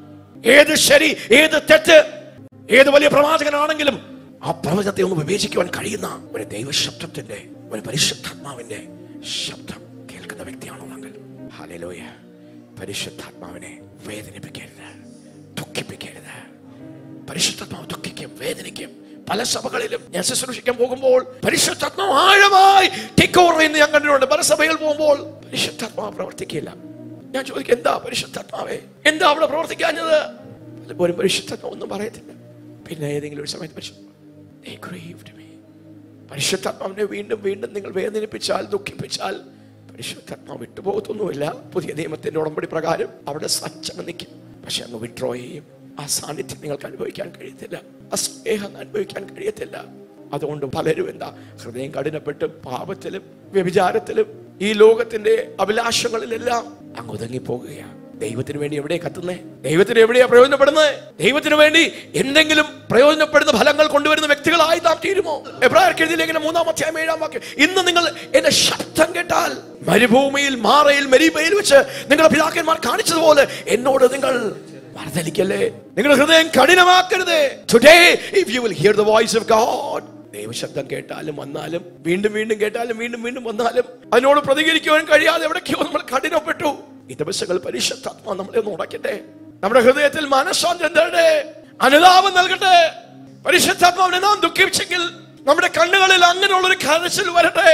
ഏത് ശരി ഏത് തെറ്റ് ഏത് വലിയ പ്രവാചകനാണെങ്കിലും ആ പ്രവചനത്തെ ഒന്ന് വിവേചിക്കുവാൻ കഴിയുന്ന ഒരു ദൈവശബ്ദത്തിന്റെ ഒരു പരിശുദ്ധാത്മാവിന്റെ ശബ്ദം കേൾക്കുന്ന വ്യക്തിയാണോ താങ്കൾ ഹല്ലേലൂയ പരിശുദ്ധാത്മാവിനെ വേദനിപ്പിക്കരുത് ദുഃഖിപ്പിക്കരുത് പരിശുദ്ധാത്മാവ് ദുഃഖിക്കും വേദനിക്കും പല സഭകളിലും ഞാൻ ശുശ്രൂഷിക്കാൻ പോകുമ്പോൾ പരിശുദ്ധാത്മാവ് ആഴമായി ടേക്ക് ഓവർ എന്ന് ഞാൻ കണ്ടിട്ടുണ്ട് പല സഭയിൽ പോകുമ്പോൾ പരിശുദ്ധാത്മാവ് പ്രവർത്തിക്കില്ല ഞാൻ ചോദിക്കും എന്താ പരിശുദ്ധാത്മാവേ എന്താ അവിടെ പ്രവർത്തിക്കാഞ്ഞത് പലപ്പോഴും പരിശുദ്ധാത്മാവ് ഒന്നും പറയത്തില്ല പിന്നെ ഏതെങ്കിലും ഒരു സമയത്ത് പരിശുദ്ധ They grieved me. പരിശുദ്ധാത്മാവിനെ വീണ്ടും വീണ്ടും നിങ്ങൾ വേദനിപ്പിച്ചാൽ ദുഃഖിപ്പിച്ചാൽ പരിശുദ്ധാത്മാവ് വിട്ടുപോകത്തൊന്നുമില്ല പുതിയ നിയമത്തിന്റെ ഉടമ്പടി പ്രകാരം അവിടെ സജ്ജമ നിൽക്കും പക്ഷെ അങ്ങ് വിഡ്രോ ചെയ്യും ആ സാന്നിധ്യം നിങ്ങൾക്ക് അനുഭവിക്കാൻ കഴിയത്തില്ല ആ സ്നേഹം അനുഭവിക്കാൻ കഴിയത്തില്ല അതുകൊണ്ട് പലരും എന്താ ഹൃദയം കഠിനപ്പെട്ടും പാപത്തിലും വ്യഭിചാരത്തിലും ഈ ലോകത്തിന്റെ അഭിലാഷങ്ങളിലെല്ലാം അങ്ങ് ഒതുങ്ങിപ്പോകുകയാണ് ദൈവത്തിന് വേണ്ടി എവിടെയാ കത്തുന്നേ ദൈവത്തിന് എവിടെയാ പ്രയോജനപ്പെടുന്നത് ദൈവത്തിന് വേണ്ടി എന്തെങ്കിലും പ്രയോജനപ്പെടുന്ന ഫലങ്ങൾ കൊണ്ടുവരുന്ന വ്യക്തികളായി നാം തീരുമോ എബ്രാഹിം ലേഖനം മൂന്നാം അധ്യായം ഏഴാം വാക്യം ഇന്ന് നിങ്ങൾ എന്റെ ശബ്ദം കേട്ടാൽ മരുഭൂമിയിൽ മാറയിൽ മെരീബയിൽ വെച്ച് നിങ്ങളുടെ പിതാക്കന്മാർ കാണിച്ചതുപോലെ എന്നോട് നിങ്ങൾ മറുതലിക്കല്ലേ നിങ്ങളുടെ ഹൃദയം കഠിനമാക്കരുത് today if you will hear the voice of God ദൈവശബ്ദം കേട്ടാലും വന്നാലും വീണ്ടും വീണ്ടും കേട്ടാലും വീണ്ടും വീണ്ടും വന്നാലും അതിനോട് പ്രതികരിക്കുവാൻ കഴിയാതെ എവിടേക്കോ നമ്മൾ കഠിനപ്പെട്ടു ഈ ദിവസങ്ങൾ പരിശുദ്ധാത്മാ നമ്മളെ ഒന്ന് ഉടക്കട്ടെ നമ്മുടെ ഹൃദയത്തിൽ മനസ്സാന്തരം തരട്ടെ അനുതാപം നൽകട്ടെ പരിശുദ്ധാത്മാവിനെ നാം ദുഃഖിച്ചെങ്കിൽ നമ്മുടെ കണ്ണുകളിൽ അങ്ങനെയുള്ള ഒരു കരച്ചിൽ വരട്ടെ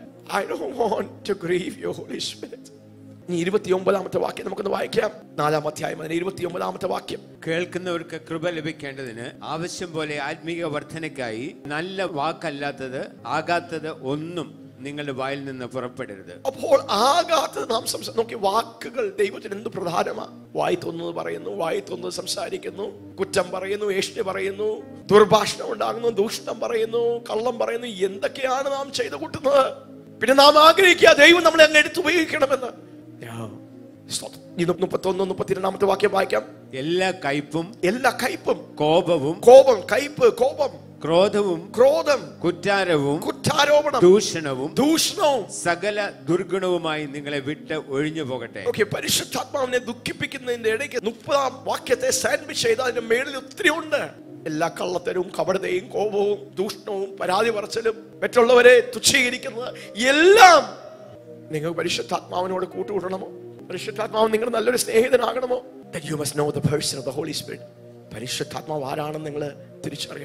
I don't want to grieve your Holy Spirit ഇനി ഇരുപത്തി ഒമ്പതാമത്തെ വാക്യം നമുക്കൊന്ന് വായിക്കാം നാലാം അധ്യായം അതിന് ഇരുപത്തി ഒമ്പതാമത്തെ വാക്യം കേൾക്കുന്നവർക്ക് കൃപ ലഭിക്കേണ്ടതിന് ആവശ്യം പോലെ ആത്മീക വർധനയ്ക്കായി നല്ല വാക്കല്ലാത്തത് ആകാത്തത് ഒന്നും നിങ്ങളുടെ വായിൽ നിന്ന് പുറപ്പെടരുത് അപ്പോൾ ആകാത്തത് നാം സംസാ നോക്കി വാക്കുകൾ ദൈവത്തിന് എന്ത് പ്രധാനമാ വായി തോന്നുന്നത് പറയുന്നു വായി തോന്നുന്നത് സംസാരിക്കുന്നു കുറ്റം പറയുന്നു ഏഷ്ണി പറയുന്നു ദുർഭാഷണം ഉണ്ടാകുന്നു ദൂഷണം പറയുന്നു കള്ളം പറയുന്നു എന്തൊക്കെയാണ് നാം ചെയ്തു കൂട്ടുന്നത് പിന്നെ നാം ആഗ്രഹിക്കുക ദൈവം നമ്മളെ അങ്ങ് എടുത്തുപയോഗിക്കണമെന്ന് സ്തോത്രം. ഈ മുപ്പത്തൊന്ന് മുപ്പത്തിരണ്ടാമത്തെ വാക്യം വായിക്കാം എല്ലാ കയ്പും എല്ലാ കയ്പും കോപവും കോപം കയ്പ് കോപം ക്രോധവും ക്രോധം കുറ്റാരവും കുറ്റാരോപണം ദൂഷണവും ദൂഷണവും സകല ദുർഗുണവുമായി നിങ്ങളെ വിട്ട് ഒഴിഞ്ഞു പോകട്ടെ ഓക്കെ പരിശുദ്ധാത്മാവിനെ ദുഃഖിപ്പിക്കുന്നതിന്റെ ഇടയ്ക്ക് മുപ്പതാം വാക്യത്തെ സാൻഡ്വിച്ച് ചെയ്ത അതിന്റെ മേളിൽ ഒത്തിരി ഉണ്ട് എല്ലാ കള്ളത്തരവും കപടതയും കോപവും ദൂഷണവും പരാതി പറച്ചിലും മറ്റുള്ളവരെ തുച്ഛീകരിക്കുന്നത് എല്ലാം നിങ്ങൾ പരിശുദ്ധാത്മാവിനോട് കൂട്ടുകൂടണമോ പരിശുദ്ധാത്മാവ് നിങ്ങളുടെ നല്ലൊരു സ്നേഹിതനാകണമോ you must know the person of the Holy Spirit പരിശുദ്ധാത്മാവ് ആരാണെന്ന് നിങ്ങൾ തിരിച്ചറിയണം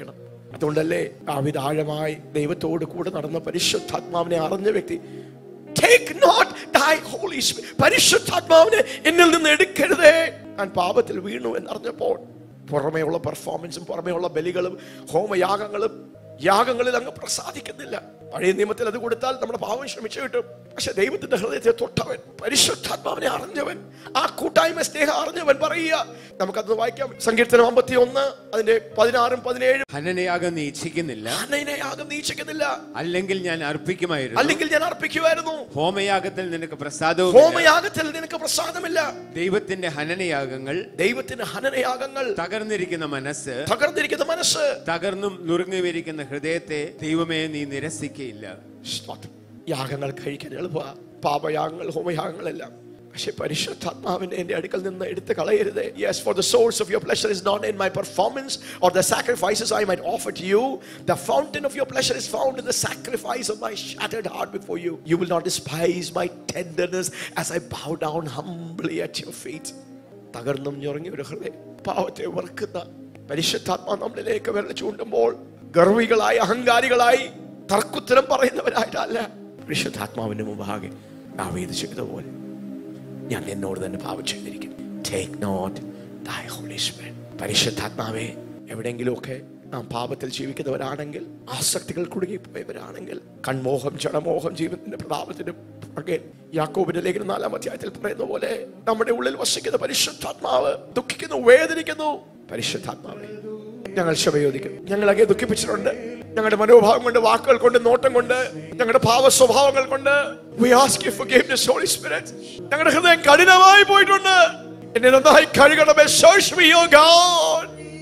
അതുകൊണ്ടല്ലേ ദാവീദ് ആഴമായി ദൈവത്തോട് കൂടെ നടന്ന പരിശുദ്ധാത്മാവിനെ അറിഞ്ഞ വ്യക്തി Take not thy Holy Spirit. പരിശുദ്ധാത്മാവിനെ എന്നിൽ നിന്ന് എടുക്കരുതേ ഞാൻ പാപത്തിൽ വീണു എന്നറിഞ്ഞപ്പോൾ പുറമേയുള്ള പെർഫോമൻസും പുറമേയുള്ള ബലികളും ഹോമയാഗങ്ങളും യാഗങ്ങളിൽ അങ്ങ് പ്രസാദിക്കുന്നില്ല പഴയ നിയമത്തിൽ അത് കൊടുത്താൽ നമ്മുടെ പാവം ക്ഷമിച്ചു കിട്ടും പക്ഷെ ദൈവത്തിന്റെ ഹൃദയത്തെ തൊട്ടവൻ പരിശുദ്ധാത്മാവിനെ അറിഞ്ഞവൻ ആ കൂട്ടായ്മ സ്നേഹം അറിഞ്ഞവൻ പറയുക നമുക്കത് വായിക്കാം സങ്കീർത്തനം അമ്പത്തി ഒന്ന് അതിന്റെ പതിനാറും പതിനേഴും ഹനനയാഗം നീ ഇച്ഛിക്കുന്നില്ല യാഗം നീക്ഷിക്കുന്നില്ല അല്ലെങ്കിൽ ഞാൻ അർപ്പിക്കുമായിരുന്നു അല്ലെങ്കിൽ ഞാൻ അർപ്പിക്കുമായിരുന്നു ഹോമയാഗത്തിൽ നിനക്ക് പ്രസാദവും ഹോമയാഗത്തിൽ നിനക്ക് പ്രസാദമില്ല ദൈവത്തിന്റെ ഹനനയാഗങ്ങൾ ദൈവത്തിന്റെ ഹനനയാഗങ്ങൾ തകർന്നിരിക്കുന്ന മനസ്സ് തകർന്നിരിക്കുന്ന മനസ്സ് തകർന്നും നുറുങ്ങിവരിക്കുന്ന ഹൃദയത്തെ ദൈവമേ നീ നിരസിക്കയില്ല സ്തോത്രം. യാഗങ്ങൾ കഴിക്കാൻ എളുപ്പ പാപയാഗങ്ങൾ ഹോമയാഗങ്ങളെല്ലാം പക്ഷെ പരിശുദ്ധാത്മാവിനെ എന്റെ അടുക്കൽ നിന്ന് എടുത്ത് കളയരുത് yes for the source of your pleasure is not in my performance or the sacrifices I might offer to you the fountain of your pleasure is found in the sacrifice of my shattered heart before you you will not despise my tenderness as I bow down humbly at your feet തകർന്നും ഞൊറങ്ങിയ ഒരു ഹൃദയം പാവത്തെ വെറുക്കുന്ന പരിശുദ്ധാത്മാ നമ്മളിലേക്ക് വിരൽ ചൂണ്ടുമ്പോൾ ഗർവികളായി അഹങ്കാരികളായി തർക്കുത്തരം പറയുന്നവരായിട്ടല്ല പരിശുദ്ധാത്മാവിന്റെ മുമ്പാകെ നാവേത് ചെയ്ത പോലെ ഞാൻ എന്നോട് തന്നെ പാപം ചെയ്തിരിക്കുന്നു take note thy Holy Spirit പരിശുദ്ധാത്മാവെ എവിടെയെങ്കിലുമൊക്കെ നാം പാപത്തിൽ ജീവിക്കുന്നവരാണെങ്കിൽ ആസക്തികൾ കുടുങ്ങിപ്പോയവരാണെങ്കിൽ കൺമോഹം ജഡമോഹം ജീവിതത്തിന്റെ പ്രതാപത്തിന്റെ പുറകെ യാക്കോബിന്റെ ലേഖനം നാലാം അധ്യായത്തിൽ പറയുന്ന പോലെ നമ്മുടെ ഉള്ളിൽ വസിക്കുന്ന പരിശുദ്ധാത്മാവ് ദുഃഖിക്കുന്നു വേദനിക്കുന്നു പരിശുദ്ധാത്മാവെ ഞങ്ങൾ ക്ഷമയോദിക്കുന്നു ഞങ്ങളൊക്കെ ദുഃഖിപ്പിച്ചിട്ടുണ്ട് ഞങ്ങളുടെ മനോഭാവം കൊണ്ട് വാക്കുകൾ കൊണ്ട് നോട്ടം കൊണ്ട് ഞങ്ങളുടെ ഭാവ സ്വഭാവങ്ങൾ കൊണ്ട് we ask you forgiveness holy spirit ഞങ്ങളുടെ ഹൃദയം കഠിനമായി പോയിട്ടുണ്ട് എന്നെ നന്നായി കഴുകണമേ search me oh god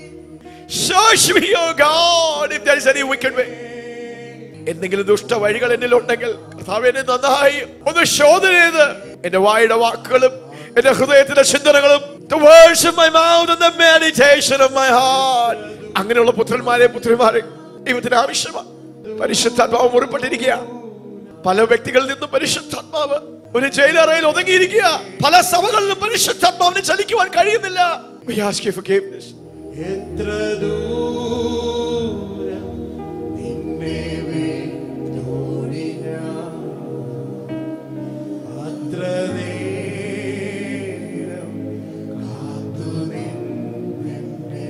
search me oh god if there is any wicked way എന്തെങ്കിലും ദുഷ്ട വഴികൾ എന്നിൽ ഉണ്ടെങ്കിൽ കർത്താവ് എന്നെ നന്നായി ഒന്ന് ശോധന ചെയ്ത് എന്റെ വായുടെ വാക്കുകളും എന്റെ ഹൃദയത്തിന്റെ ചിന്തനങ്ങളും the words of my mouth and the meditation of my heart അങ്ങനെയുള്ള പുത്രന്മാരെ പുത്രിമാരെ ദൈവത്തിന് ആവശ്യമാണ് പരിശുദ്ധാത്മാവ് മുറിപ്പെട്ടിരിക്കുക പല വ്യക്തികളിൽ നിന്നും പരിശുദ്ധാത്മാവ് ഒരു ജയിലറയിൽ ഒതുങ്ങിയിരിക്കുക പല സഭകളിലും പരിശുദ്ധാത്മാവിനെ ചലിക്കുവാൻ കഴിയുന്നില്ല We ask you forgiveness. എത്ര ദൂരം നിന്നെ വിട്ടോടി ഞാൻ. അത്ര നേരം കാത്തു നിന്നെന്നെ.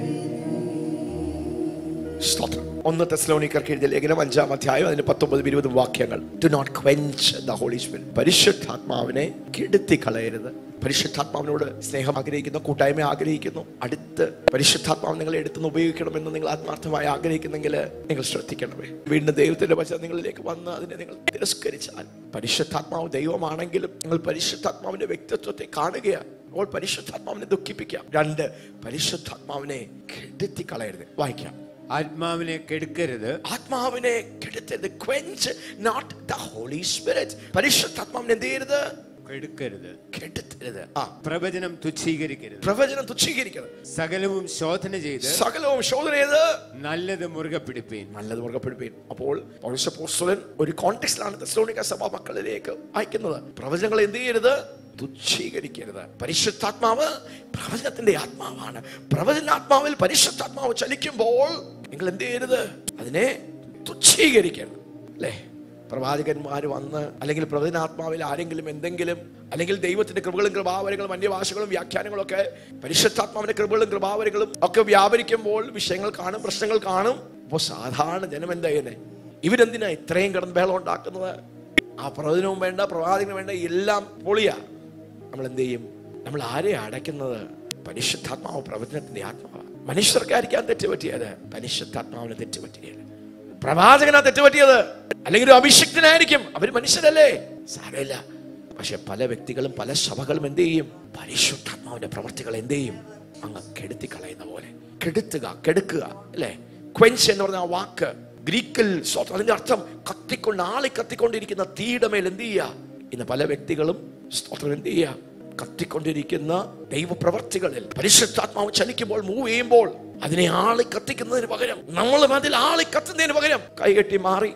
സ്തോത്രം ഒന്ന് തെസ്ലോണിക്കർക്ക് എഴുതിയ ലേഖനം അഞ്ചാം അധ്യായം അതിന് പത്തൊമ്പതും ഇരുപതും വാക്യങ്ങൾ do not quench the Holy Spirit പരിശുദ്ധാത്മാവിനെ കെടുത്തി കളയരുത് പരിശുദ്ധാത്മാവിനോട് സ്നേഹം ആഗ്രഹിക്കുന്നു കൂട്ടായ്മ ആഗ്രഹിക്കുന്നു അടുത്ത് പരിശുദ്ധാത്മാവ് നിങ്ങളെ എടുത്തുനിന്ന് ഉപയോഗിക്കണമെന്ന് നിങ്ങൾ ആത്മാർത്ഥമായി ആഗ്രഹിക്കുന്നെങ്കിൽ നിങ്ങൾ ശ്രദ്ധിക്കണമേ വീണ്ടും ദൈവത്തിന്റെ വചനം നിങ്ങളിലേക്ക് വന്ന് അതിനെ നിങ്ങൾ തിരസ്കരിച്ചാൽ പരിശുദ്ധാത്മാവ് ദൈവമാണെങ്കിലും നിങ്ങൾ പരിശുദ്ധാത്മാവിന്റെ വ്യക്തിത്വത്തെ കാണുകയാണ് അപ്പോൾ പരിശുദ്ധാത്മാവിനെ ദുഃഖിപ്പിക്കാം രണ്ട് പരിശുദ്ധാത്മാവിനെ കെടുത്തി കളയരുത് വായിക്കാം ആത്മാവിനെ കെടുക്കരുത് ആത്മാവിനെ കെടുത്തരുത് quench not the Holy Spirit പരിശുദ്ധാത്മാവിനെ എന്ത് ചെയ്യരുത് കെടുക്കരുത് കെടുത്തരുത് ആ പ്രവചനം തുച്ഛീകരിക്കരുത് പ്രവചനം തുച്ഛീകരിക്കരുത് സകലവും ശോധന ചെയ്ത് സകലവും ശോധന ചെയ്ത് നല്ലത് മുറുകെ പിടിപ്പീൻ നല്ലത് മുറുകപ്പെടുപ്പീൻ അപ്പോൾ പൗരസപ്പോസ്തലൻ ഒരു കോണ്ടെക്സ്റ്റിലാണ് തെസ്ലോണിക്ക സഭ മക്കളിലേക്ക് അയക്കുന്നത് പ്രവചനങ്ങൾ എന്ത് ചെയ്യരുത് തുച്ഛീകരിക്കരുത് പരിശുദ്ധാത്മാവ് പ്രവചനത്തിന്റെ ആത്മാവാണ് പ്രവചനാത്മാവിൽ പരിശുദ്ധാത്മാവ് ചലിക്കുമ്പോൾ നിങ്ങൾ എന്ത് ചെയ്യരുത് അതിനെ തുച്ഛീകരിക്കരുത് അല്ലേ പ്രവാചകന്മാർ വന്ന് അല്ലെങ്കിൽ പ്രവചനാത്മാവിൽ ആരെങ്കിലും എന്തെങ്കിലും അല്ലെങ്കിൽ ദൈവത്തിന്റെ കൃപകളും കൃപാവരങ്ങളും അന്യഭാഷകളും വ്യാഖ്യാനങ്ങളും ഒക്കെ പരിശുദ്ധാത്മാവിന്റെ കൃപകളും കൃപാവരങ്ങളും ഒക്കെ വ്യാപരിക്കുമ്പോൾ വിഷയങ്ങൾ കാണും പ്രശ്നങ്ങൾ കാണും അപ്പോൾ സാധാരണ ജനം എന്താ ചെയ്യുന്നത് ഇവരെന്തിനാ ഇത്രയും കിടന്ന് ബഹളം ഉണ്ടാക്കുന്നത് ആ പ്രവചനവും വേണ്ട പ്രവാചകനും വേണ്ട എല്ലാം പൊളിയാ നമ്മൾ എന്ത് ചെയ്യും നമ്മൾ ആരെയാ അടയ്ക്കുന്നത് പരിശുദ്ധാത്മാവ് പ്രവചനത്തിന്റെ ആത്മാവ് മനുഷ്യർക്കായിരിക്കാൻ തെറ്റുപറ്റിയത് പരിശുദ്ധാത്മാവിന് തെറ്റുപറ്റിയത് പ്രവാചകനാ തെറ്റുപറ്റിയത് അല്ലെങ്കിൽ ഒരു അഭിഷിക്തനായിരിക്കും അവർ മനുഷ്യരല്ലേ സാരമില്ല പക്ഷെ പല വ്യക്തികളും പല സഭകളും എന്ത് ചെയ്യും പരിശുദ്ധാത്മാവിന്റെ പ്രവർത്തികൾ എന്ത് ചെയ്യും അങ്ങ് കെടുത്തി കളയുന്ന പോലെ കെടുത്തുക കെടുക്കുക അല്ലേ ക്വെൻസ് എന്ന് പറഞ്ഞ ആ വാക്ക് ഗ്രീക്കിൽ സ്വ- അതിന്റെ അർത്ഥം കത്തിക്കൊണ്ട് ആളി കത്തിക്കൊണ്ടിരിക്കുന്ന തീയുടെ മേൽ എന്ത് ചെയ്യുക ഇന്ന് പല വ്യക്തികളും സ്തോത്രം എന്ത് ചെയ്യുക കത്തിക്കൊണ്ടിരിക്കുന്ന ദൈവപ്രവർത്തികളിൽ പരിശുദ്ധാത്മാവ് ചലിക്കുമ്പോൾ മൂവ് ചെയ്യുമ്പോൾ അതിനെ ആളി കത്തിക്കുന്നതിന് പകരം നമ്മളും അതിൽ ആളി കത്തുന്നതിന് പകരം കൈകെട്ടി മാറി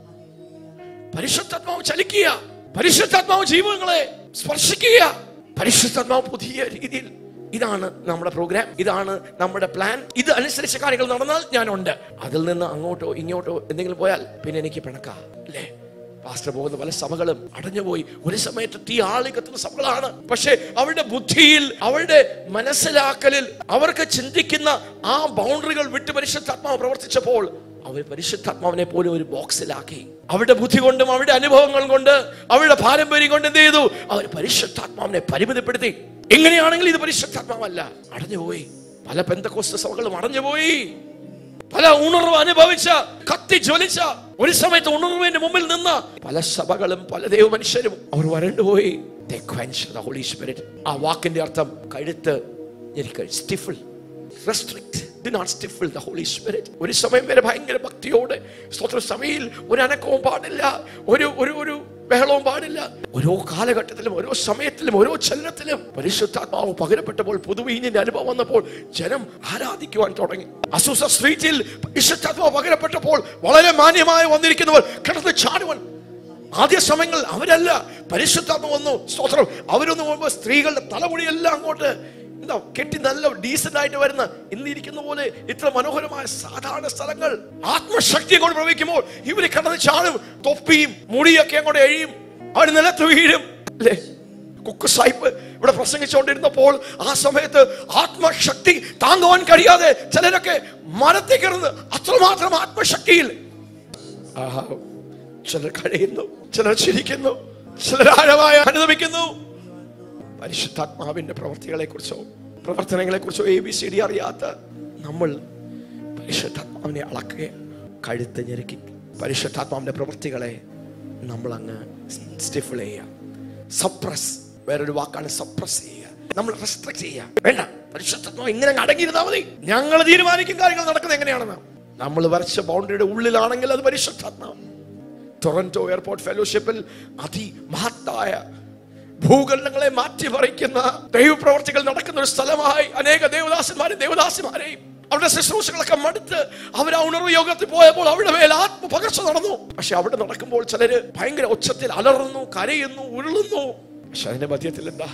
പരിശുദ്ധാത്മാവ് ചലിക്കുക പരിശുദ്ധാത്മാവ് ജീവങ്ങളെ സ്പർശിക്കുക പരിശുദ്ധാത്മാവ് പുതിയ രീതിയിൽ ഇതാണ് നമ്മുടെ പ്രോഗ്രാം ഇതാണ് നമ്മുടെ പ്ലാൻ ഇത് അനുസരിച്ച് കാര്യങ്ങൾ നടന്നാൽ ഞാനുണ്ട് അതിൽ നിന്ന് അങ്ങോട്ടോ ഇങ്ങോട്ടോ എന്തെങ്കിലും പോയാൽ പിന്നെ എനിക്ക് പിണക്കാ അല്ലേ പാസ്റ്റർ പോകുന്ന പല സഭകളും അടഞ്ഞുപോയി ഒരു സമയത്ത് തീ ആളി കത്തുന്ന സഭകളാണ് പക്ഷെ അവരുടെ ബുദ്ധിയിൽ അവരുടെ മനസ്സിലാക്കലിൽ അവർക്ക് ചിന്തിക്കുന്ന ആ ബൗണ്ടറികൾ വിട്ട് പരിശുദ്ധാത്മാവ് പ്രവർത്തിച്ചപ്പോൾ അവർ പരിശുദ്ധാത്മാവിനെ പോലെ ഒരു ബോക്സിലാക്കി അവരുടെ ബുദ്ധി കൊണ്ടും അവരുടെ അനുഭവങ്ങൾ കൊണ്ട് അവരുടെ പാരമ്പര്യം കൊണ്ട് എന്ത് ചെയ്തു അവർ പരിശുദ്ധാത്മാവിനെ പരിമിതപ്പെടുത്തി എങ്ങനെയാണെങ്കിൽ ഇത് പരിശുദ്ധാത്മാവല്ല അടഞ്ഞുപോയി പല പെന്തക്കോസ്ത സഭകളും അടഞ്ഞുപോയി പല ഉണർവ് അനുഭവിച്ച കത്തി ജ്വലിച്ച ഒരു സമയത്ത് ഉണർവിന്റെ മുമ്പിൽ നിന്ന് പല സഭകളും പല ദൈവ മനുഷ്യരും അവർ വരണ്ടുപോയി They quenched the Holy Spirit. ആ വാക്കിന്റെ അർത്ഥം കഴുത്ത് stifle restrict do not stifle the Holy Spirit ഒരു സമയം വരെ ഭയങ്കര ഭക്തിയോടെ സ്തോത്ര സഭയിൽ ഒരു അനക്കവും പാടില്ല ഒരു ഒരു ഒരു ബഹളവും പാടില്ല ഓരോ കാലഘട്ടത്തിലും ഓരോ സമയത്തിലും ഓരോ ചലനത്തിലും പരിശുദ്ധാത്മാവ് പകരപ്പെട്ടപ്പോൾ പുതുവീഞ്ഞിന്റെ അനുഭവം വന്നപ്പോൾ ജനം ആരാധിക്കുവാൻ തുടങ്ങി അസൂസ സ്ട്രീറ്റിൽ പരിശുദ്ധാത്മാവ് പകരപ്പെട്ടപ്പോൾ വളരെ മാന്യമായി വന്നിരിക്കുന്നവർ കിടന്ന് ചാടുവാൻ ആദ്യ സമയങ്ങളിൽ അവരല്ല പരിശുദ്ധാത്മ വന്നു സ്തോത്രം അവരൊന്ന് പോകുമ്പോൾ സ്ത്രീകളുടെ തലമുടിയെല്ലാം അങ്ങോട്ട് എന്താ കെട്ടി നല്ല ഡീസന്റ് ആയിട്ട് വരുന്ന ഇന്നിരിക്കുന്ന പോലെ ഇത്ര മനോഹരമായ സാധാരണ സ്ഥലങ്ങൾ ആത്മശക്തി കൊണ്ട് പ്രവഹിക്കുമ്പോൾ ഇവര് കടന്ന് ചാടും തൊപ്പിയും മുടിയൊക്കെ അങ്ങോട്ട് എഴിയും അവർ നിലത്ത് വീഴും അല്ലേ കുക്ക് സാഹിബ് ഇവിടെ പ്രസംഗിച്ചുകൊണ്ടിരുന്നപ്പോൾ ആ സമയത്ത് ആത്മശക്തി താങ്ങുവാൻ കഴിയാതെ ചിലരൊക്കെ മരത്തിൽ കിടന്ന് അത്രമാത്രം ആത്മശക്തിയിൽ ആഹാ ചിലർ കഴിയുന്നു ചിലർ ചിരിക്കുന്നു ചിലർ ആഴമായ അനുഭവിക്കുന്നു പരിശുദ്ധാത്മാവിന്റെ പ്രവർത്തികളെ കുറിച്ചോ പ്രവർത്തനങ്ങളെ കുറിച്ചോ എ ബി സി ഡി അറിയാത്ത നമ്മൾ പരിശുദ്ധാത്മാവിനെ അളക്കുക കഴുത്ത് ഞെരുക്കി പരിശുദ്ധാത്മാവിന്റെ പ്രവൃത്തികളെ നമ്മൾ അങ്ങ് സ്റ്റിഫിൾ ചെയ്യുക സപ്രസ് വേറൊരു വാക്കാണ് സപ്രസ് ചെയ്യുക നമ്മൾ റെസ്ട്രിക്ട് ചെയ്യുക വേണ്ട പരിശുദ്ധാത്മാവ് ഇങ്ങനെ അങ്ങ് അടങ്ങിയിരുന്നാൽ മതി ഞങ്ങൾ തീരുമാനിക്കും കാര്യങ്ങൾ നടക്കുന്നത് എങ്ങനെയാണെന്ന് നമ്മൾ വരച്ച ബൗണ്ടറിയുടെ ഉള്ളിലാണെങ്കിൽ അത് പരിശുദ്ധാത്മാവ് ടൊറന്റോ എയർപോർട്ട് ഫെലോഷിപ്പിൽ അതിമഹത്തായ ഭൂഖണ്ഡങ്ങളെ മാറ്റിമറിക്കുന്ന ദൈവപ്രവർത്തികൾ നടക്കുന്ന ഒരു സ്ഥലമായി അനേക ദേവദാസന്മാരും ദേവദാസിമാരെയും അവരുടെ ശുശ്രൂഷകളൊക്കെ മടുത്ത് അവർ ആ ഉണർവ് യോഗത്തിൽ പോയപ്പോൾ അവരുടെ മേൽ ആത്മ പകർച്ച നടന്നു പക്ഷെ അവിടെ നടക്കുമ്പോൾ ചിലര് ഭയങ്കര ഉച്ചത്തിൽ അലറുന്നു കരയുന്നു ഉരുളുന്നു പക്ഷെ അതിന്റെ മധ്യത്തിൽ എന്താ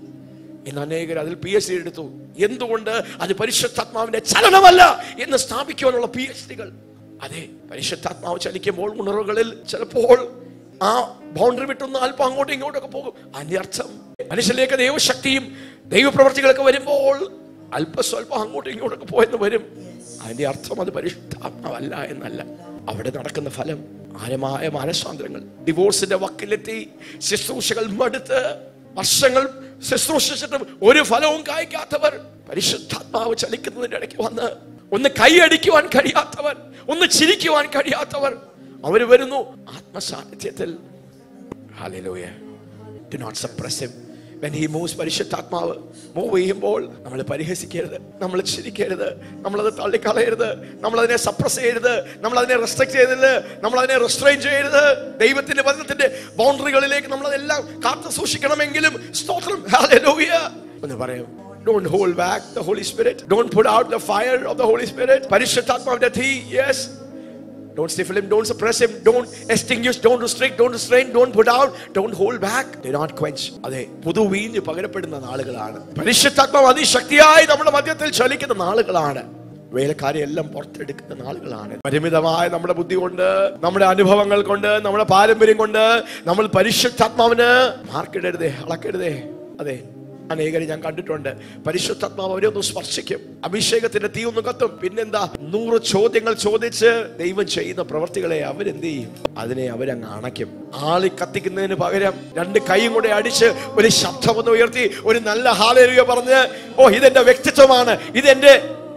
ഇന്ന് അനേകർ അതിൽ പി എച്ച് ഡി എടുത്തു എന്തുകൊണ്ട് അത് പരിശുദ്ധാത്മാവിന്റെ ചലനമല്ല എന്ന് സ്ഥാപിക്കുവാനുള്ള പി എച്ച് ഡികൾ അതെ പരിശുദ്ധാത്മാവ് ചലിക്കുമ്പോൾ ഉണർവുകളിൽ ചിലപ്പോൾ ആ ബൗണ്ടറി വിട്ടൊന്ന് അല്പം അങ്ങോട്ടും ഇങ്ങോട്ടൊക്കെ പോകും അതിന്റെ അർത്ഥം മനുഷ്യനിലേക്ക് ദൈവശക്തിയും ദൈവപ്രവർത്തികളൊക്കെ വരുമ്പോൾ അല്പസ്വല്പം അങ്ങോട്ടും ഇങ്ങോട്ടൊക്കെ പോയെന്ന് വരും അതിന്റെ അർത്ഥം അത് പരിശുദ്ധാത്മാവല്ല എന്നല്ല അവിടെ നടക്കുന്ന ഫലം ആരമായ മാനസാന്തരങ്ങൾ ഡിവോഴ്സിന്റെ വക്കിലെത്തി ശുശ്രൂഷകൾ മടുത്ത് വർഷങ്ങൾ ശുശ്രൂഷിച്ചിട്ടും ഒരു ഫലവും കായ്ക്കാത്തവർ പരിശുദ്ധാത്മാവ് ചലിക്കുന്നതിന്റെ ഇടയ്ക്ക് വന്ന് ഒന്ന് കൈയടിക്കുവാൻ കഴിയാത്തവർ ഒന്ന് ചിരിക്കുവാൻ കഴിയാത്തവർ അവർ വരുന്നു ആത്മസാന്നിധ്യത്തിൽ Hallelujah. Do not suppress him. When he moves പരിശുദ്ധാത്മാവ് മൂവ് ചെയ്യുമ്പോൾ നമ്മൾ പരിഹസിക്കരുത് നമ്മൾ ചിരിക്കരുത് നമ്മളത് തള്ളിക്കളയരുത് നമ്മളതിനെ സപ്രസ് ചെയ്യരുത് നമ്മളതിനെ റെസ്ട്രിക്ട് ചെയ്യരുത് നമ്മളതിനെ റെസ്ട്രെയിൻ ചെയ്യരുത് ദൈവത്തിന്റെ വചനത്തിന്റെ ബൗണ്ടറികളിലേക്ക് നമ്മളതെല്ലാം കാത്തു സൂക്ഷിക്കണമെങ്കിലും സ്തോത്രം Hallelujah. എന്ന് പറയും Don't hold back the Holy Spirit. Don't put out the fire of the Holy Spirit. പരിശുദ്ധാത്മാവിന്റെ തീ yes Don't stifle him, don't suppress him, don't extinguish, don't restrict, don't restrain, don't put out, don't hold back. Do not quench. അതെ പുതു വീഞ്ഞ് പകരപ്പെടുന്ന നാളുകളാണ് പരിശുദ്ധാത്മാവ് അതിശക്തിയായി നമ്മുടെ മധ്യത്തിൽ ചലിക്കുന്ന നാളുകളാണ് വേലക്കാരെ എല്ലാം പുറത്തെടുക്കുന്ന നാളുകളാണ് പരിമിതമായ നമ്മുടെ ബുദ്ധി കൊണ്ട് നമ്മുടെ അനുഭവങ്ങൾ കൊണ്ട് നമ്മുടെ പാരമ്പര്യം കൊണ്ട് നമ്മൾ പരിശുദ്ധാത്മാവിന് മാർക്കിടരുതേ അളക്കരുതേ അതെ അനേകരെ ഞാൻ കണ്ടിട്ടുണ്ട് പരിശുദ്ധാത്മാവ് അവരെ ഒന്ന് സ്പർശിക്കും അഭിഷേകത്തിന്റെ തീ ഒന്ന് കത്തും പിന്നെന്താ നൂറ് ചോദ്യങ്ങൾ ചോദിച്ച് ദൈവം ചെയ്യുന്ന പ്രവർത്തികളെ അവരെന്ത് ചെയ്യും അതിനെ അവരങ്ങ് അണയ്ക്കും ആളി കത്തിക്കുന്നതിന് പകരം രണ്ട് കൈയും കൂടെ അടിച്ച് ഒരു ശബ്ദം ഒന്ന് ഉയർത്തി ഒരു നല്ല ഹാലേരുക പറഞ്ഞ് ഓ ഇതെന്റെ വ്യക്തിത്വമാണ് ഇതെന്റെ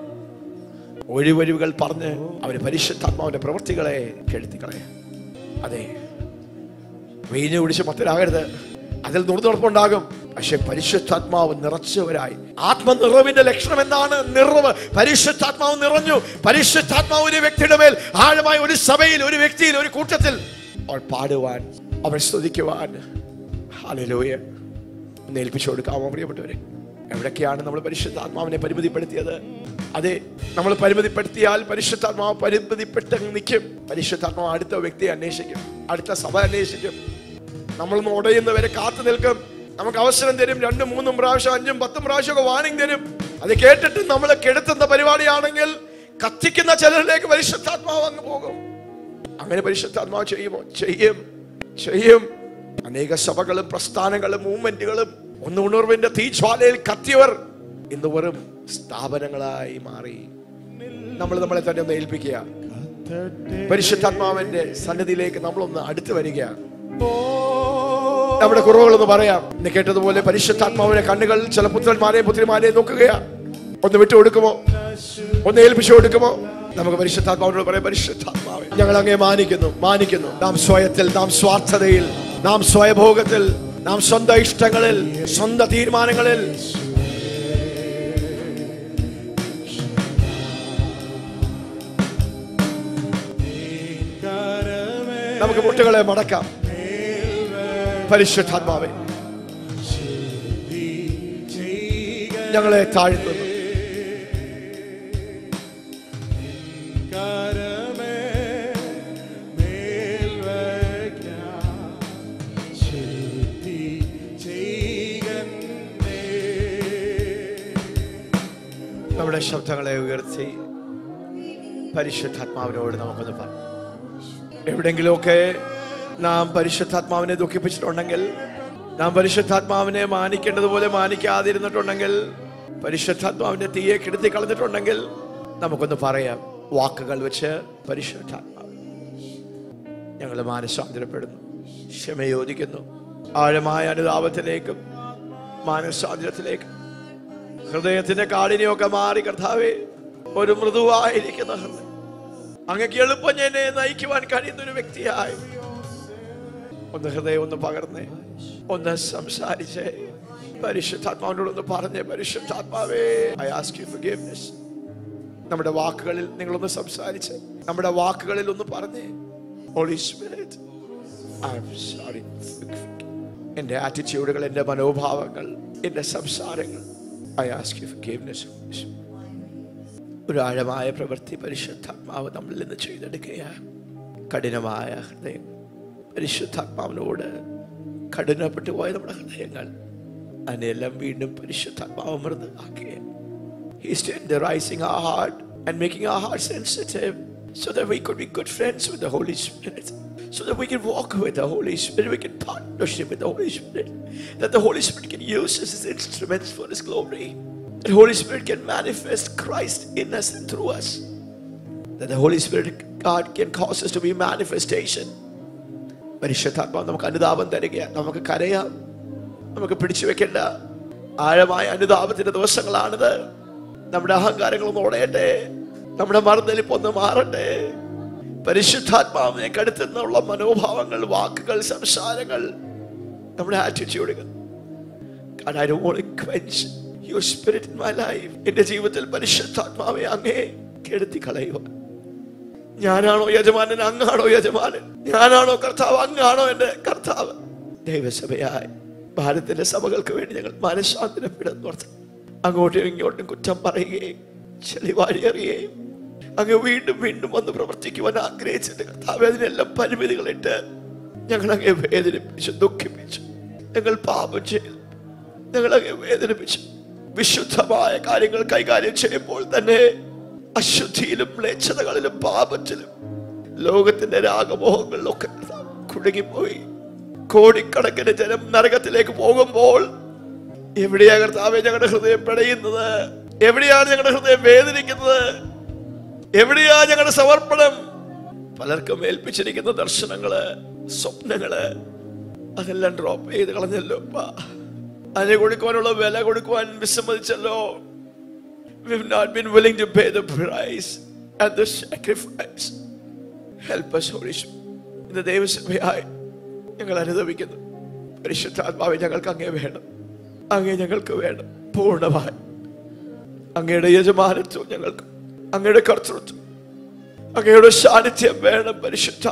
ഒഴിവൊഴിവുകൾ പറഞ്ഞ് അവര് പരിശുദ്ധാത്മാവിന്റെ പ്രവൃത്തികളെ കെടുത്തിക്കളയ അതെ വീഞ്ഞു കുടിച്ച് മത്തരാകരുത് അതിൽ നുറുന്നുറപ്പുണ്ടാകും പക്ഷെ പരിശുദ്ധാത്മാവ് നിറച്ചവരായി ആത്മനിറവിന്റെ ലക്ഷണം എന്താണ് നിറവ് പരിശുദ്ധാത്മാവ് നിറഞ്ഞു പരിശുദ്ധാത്മാവ് ഒരു വ്യക്തിയുടെ മേൽ ആഴമായ ഒരു സഭയിൽ ഒരു വ്യക്തിയിൽ ഒരു കൂട്ടത്തിൽ അവൾ പാടുവാൻ അവൾ സ്തുതിക്കുവാൻ ഹാലലോയ ഒന്ന് ഏൽപ്പിച്ചു കൊടുക്കാമോ പ്രിയപ്പെട്ടവരെ എവിടൊക്കെയാണ് നമ്മൾ പരിശുദ്ധാത്മാവിനെ പരിമിതിപ്പെടുത്തിയത് അതെ നമ്മൾ പരിമിതിപ്പെടുത്തിയാൽ പരിശുദ്ധാത്മാവ് പരിമിതിപ്പെട്ട് നിൽക്കും പരിശുദ്ധാത്മാവ് അടുത്ത വ്യക്തിയെ അന്വേഷിക്കും അടുത്ത സഭ അന്വേഷിക്കും നമ്മൾ ഉടയുന്നവരെ കാത്തു നിൽക്കും നമുക്ക് അവസരം തരും രണ്ടും മൂന്നും പ്രാവശ്യം അഞ്ചും പത്തും പ്രാവശ്യം ഒക്കെ വാണിംഗ് തരും അത് കേട്ടിട്ട് നമ്മളെ കെടുത്തുന്ന പരിപാടിയാണെങ്കിൽ കത്തിക്കുന്ന ചിലരിലേക്ക് പരിശുദ്ധാത്മാവ് അങ്ങ് പോകും അങ്ങനെ പരിശുദ്ധാത്മാവ് ചെയ്യുമോ ചെയ്യും ചെയ്യും അനേക സഭകളും പ്രസ്ഥാനങ്ങളും മൂവ്മെന്റുകളും ഒന്ന് ഉണർവിന്റെ തീജ്വാലയിൽ കത്തിയവർ ഇന്ന് വെറും സ്ഥാപനങ്ങളായി മാറി നമ്മൾ നമ്മളെ തന്നെ ഒന്ന് ഏൽപ്പിക്കുക പരിശുദ്ധാത്മാവിന്റെ സന്നിധിയിലേക്ക് നമ്മളൊന്ന് അടുത്ത് വരിക നമ്മുടെ കുറവുകളൊന്ന് പറയാം ഇന്ന് കേട്ടതുപോലെ പരിശുദ്ധാത്മാവിന്റെ കണ്ണുകൾ ചില പുത്രന്മാരെയും പുത്രിമാരെയും നോക്കുകയാ ഒന്ന് വിട്ടു കൊടുക്കുമോ ഒന്ന് ഏൽപ്പിച്ചു കൊടുക്കുമോ നമുക്ക് പരിശുദ്ധാത്മാവിനോട് പറയാം പരിശുദ്ധാത്മാവെ ഞങ്ങൾ അങ്ങേ മാനിക്കുന്നു മാനിക്കുന്നു നാം സ്വയത്തിൽ നാം സ്വാർത്ഥതയിൽ നാം സ്വയഭോഗത്തിൽ നാം സ്വന്തം ഇഷ്ടങ്ങളിൽ സ്വന്തം തീരുമാനങ്ങളിൽ നമുക്ക് മുട്ടുകളെ മടക്കാം പരിശുദ്ധാത്മാവെ ഞങ്ങളെ താഴ്ത്തുന്നു കരമേ മേൽ വയ്ക്കാം. ശുദ്ധി ചെയ്യന്നേ. നമ്മുടെ ശബ്ദങ്ങളെ ഉയർത്തി പരിശുദ്ധാത്മാവിനോട് നമുക്കൊന്ന് പറയാം എവിടെങ്കിലുമൊക്കെ നാം പരിശുദ്ധാത്മാവിനെ ദുഃഖിപ്പിച്ചിട്ടുണ്ടെങ്കിൽ നാം പരിശുദ്ധാത്മാവിനെ മാനിക്കേണ്ടതുപോലെ മാനിക്കാതിരുന്നിട്ടുണ്ടെങ്കിൽ പരിശുദ്ധാത്മാവിന്റെ തീയെ കെടുത്തി കളഞ്ഞിട്ടുണ്ടെങ്കിൽ നമുക്കൊന്ന് പറയാം വാക്കുകൾ വെച്ച് പരിശുദ്ധാത്മാവ് ഞങ്ങൾ മാനസാന്തരപ്പെടുന്നു ക്ഷമയോദിക്കുന്നു ആഴമായ അനുതാപത്തിലേക്കും മാനസാന്തരത്തിലേക്കും ഹൃദയത്തിന്റെ കാഠിന്യമൊക്കെ മാറി കർത്താവേ ഒരു മൃദുവായിരിക്കുന്ന ഹൃദയം അങ്ങക്ക് എളുപ്പം എന്നെ നയിക്കുവാൻ കഴിയുന്ന ഒരു വ്യക്തിയായി ഒന്ന് ഹൃദയം ഒന്ന് പകർന്നേ ഒന്ന് സംസാരിച്ചേ പരിശുദ്ധാത്മാവിനോട് ഒന്ന് പറഞ്ഞേ പരിശുദ്ധാത്മാവേ ഐ ആസ്ക് യു forgiveness നമ്മുടെ വാക്കുകളിൽ നിങ്ങളൊന്ന് സംസാരിച്ച് നമ്മുടെ വാക്കുകളിൽ ഒന്ന് പറഞ്ഞേ Holy Spirit I am sorry എൻ്റെ ആറ്റിറ്റ്യൂഡുകൾ എൻ്റെ മനോഭാവങ്ങൾ എൻ്റെ സംസാരങ്ങൾ ഐ ആസ്ക് യു forgiveness ഒരു ആഴമായ പ്രവൃത്തി പരിശുദ്ധാത്മാവ് നമ്മളിൽ നിന്ന് ചെയ്തെടുക്കുകയാണ് കഠിനമായ ഹൃദയം പരിശുദ്ധാത്മാവിനോട് കഠിനപ്പെട്ടു പോയ നമ്മുടെ ഹൃദയങ്ങൾ അതിനെല്ലാം വീണ്ടും പരിശുദ്ധാത്മാവ് മൃദു ആക്കിയ He's tenderizing our heart and making our heart sensitive so that we could be good friends with the Holy Spirit. So that we can walk with the Holy Spirit, we can partnership with the Holy Spirit, that the Holy Spirit can use us as instruments for His glory. The Holy Spirit can manifest Christ in us and through us. That the Holy Spirit, God, can cause us to be manifestation. പരിശുദ്ധാത്മാവ് നമുക്ക് അനുതാപം തരികയാണ് നമുക്ക് കരയാം നമുക്ക് പിടിച്ചു വെക്കേണ്ട ആഴമായ അനുതാപത്തിന്റെ ദിവസങ്ങളാണിത് നമ്മുടെ അഹങ്കാരങ്ങൾ ഒന്ന് ഉടയട്ടെ നമ്മുടെ മറുതലിപ്പ് ഒന്ന് മാറട്ടെ പരിശുദ്ധാത്മാവിനെ കടുത്തുന്നുള്ള മനോഭാവങ്ങൾ വാക്കുകൾ സംസാരങ്ങൾ നമ്മുടെ ആറ്റിറ്റ്യൂഡുകൾ God, I don't want to quench your spirit in my life. എന്റെ ജീവിതത്തിൽ പരിശുദ്ധാത്മാവെ അങ്ങേ കെടുത്തി കളയുക ഞാനാണോ യജമാനൻ അങ്ങാണോ യജമാനൻ ഞാനാണോ കർത്താവ് അങ്ങാണോ എന്റെ കർത്താവ് ദൈവസഭയായി ഭാരതത്തിന്റെ സഭകൾക്ക് വേണ്ടി ഞങ്ങൾ മനഃശാന്തരപ്പെടുന്നോർത്ത് അങ്ങോട്ടും ഇങ്ങോട്ടും കുറ്റം പറയുകയും ചെളിവാരിയറിയുകയും അങ്ങ് വീണ്ടും വീണ്ടും വന്ന് പ്രവർത്തിക്കുവാൻ ആഗ്രഹിച്ചിട്ട് കർത്താവ് അതിനെല്ലാം പരിമിതികളിട്ട് ഞങ്ങൾ അങ്ങേ വേദനിപ്പിച്ചു ദുഃഖിപ്പിച്ചു ഞങ്ങൾ പാപം ചെയ്തു ഞങ്ങൾ അങ്ങേ വേദനിപ്പിച്ചു വിശുദ്ധമായ കാര്യങ്ങൾ കൈകാര്യം ചെയ്യുമ്പോൾ തന്നെ അശുദ്ധിയിലും മ്ലേച്ഛതകളിലും പാപത്തിലും ലോകത്തിന്റെ രാഗമോഹങ്ങളിലൊക്കെ കുടുങ്ങിപ്പോയി കോടിക്കണക്കിന് ജനം നരകത്തിലേക്ക് പോകുമ്പോൾ എവിടെയാ കർത്താവെ ഞങ്ങളുടെ ഹൃദയം പിടയുന്നത് എവിടെയാണ് ഞങ്ങളുടെ ഹൃദയം വേദനിക്കുന്നത് എവിടെയാ ഞങ്ങളുടെ സമർപ്പണം പലർക്കും ഏൽപ്പിച്ചിരിക്കുന്ന ദർശനങ്ങള് സ്വപ്നങ്ങള് അതെല്ലാം ഡ്രോപ്പ് ചെയ്ത് കളഞ്ഞല്ലോ അപ്പാ. അതിനെ കൊടുക്കുവാനുള്ള വില കൊടുക്കുവാൻ വിസമ്മതിച്ചല്ലോ We've not been willing to pay the price and the sacrifice. Help us, Holy Spirit. ഇന്ന് ദൈവസഭയായി ഞങ്ങൾ അനുഭവിക്കുന്നു പരിശുദ്ധാത്മാവെ ഞങ്ങൾക്ക് അങ്ങേ വേണം അങ്ങേ ഞങ്ങൾക്ക് വേണം പൂർണ്ണമായി അങ്ങയുടെ യജമാനത്വം ഞങ്ങൾക്ക് അങ്ങയുടെ കർത്തൃത്വം അങ്ങയുടെ സാന്നിധ്യം വേണം പരിശുദ്ധ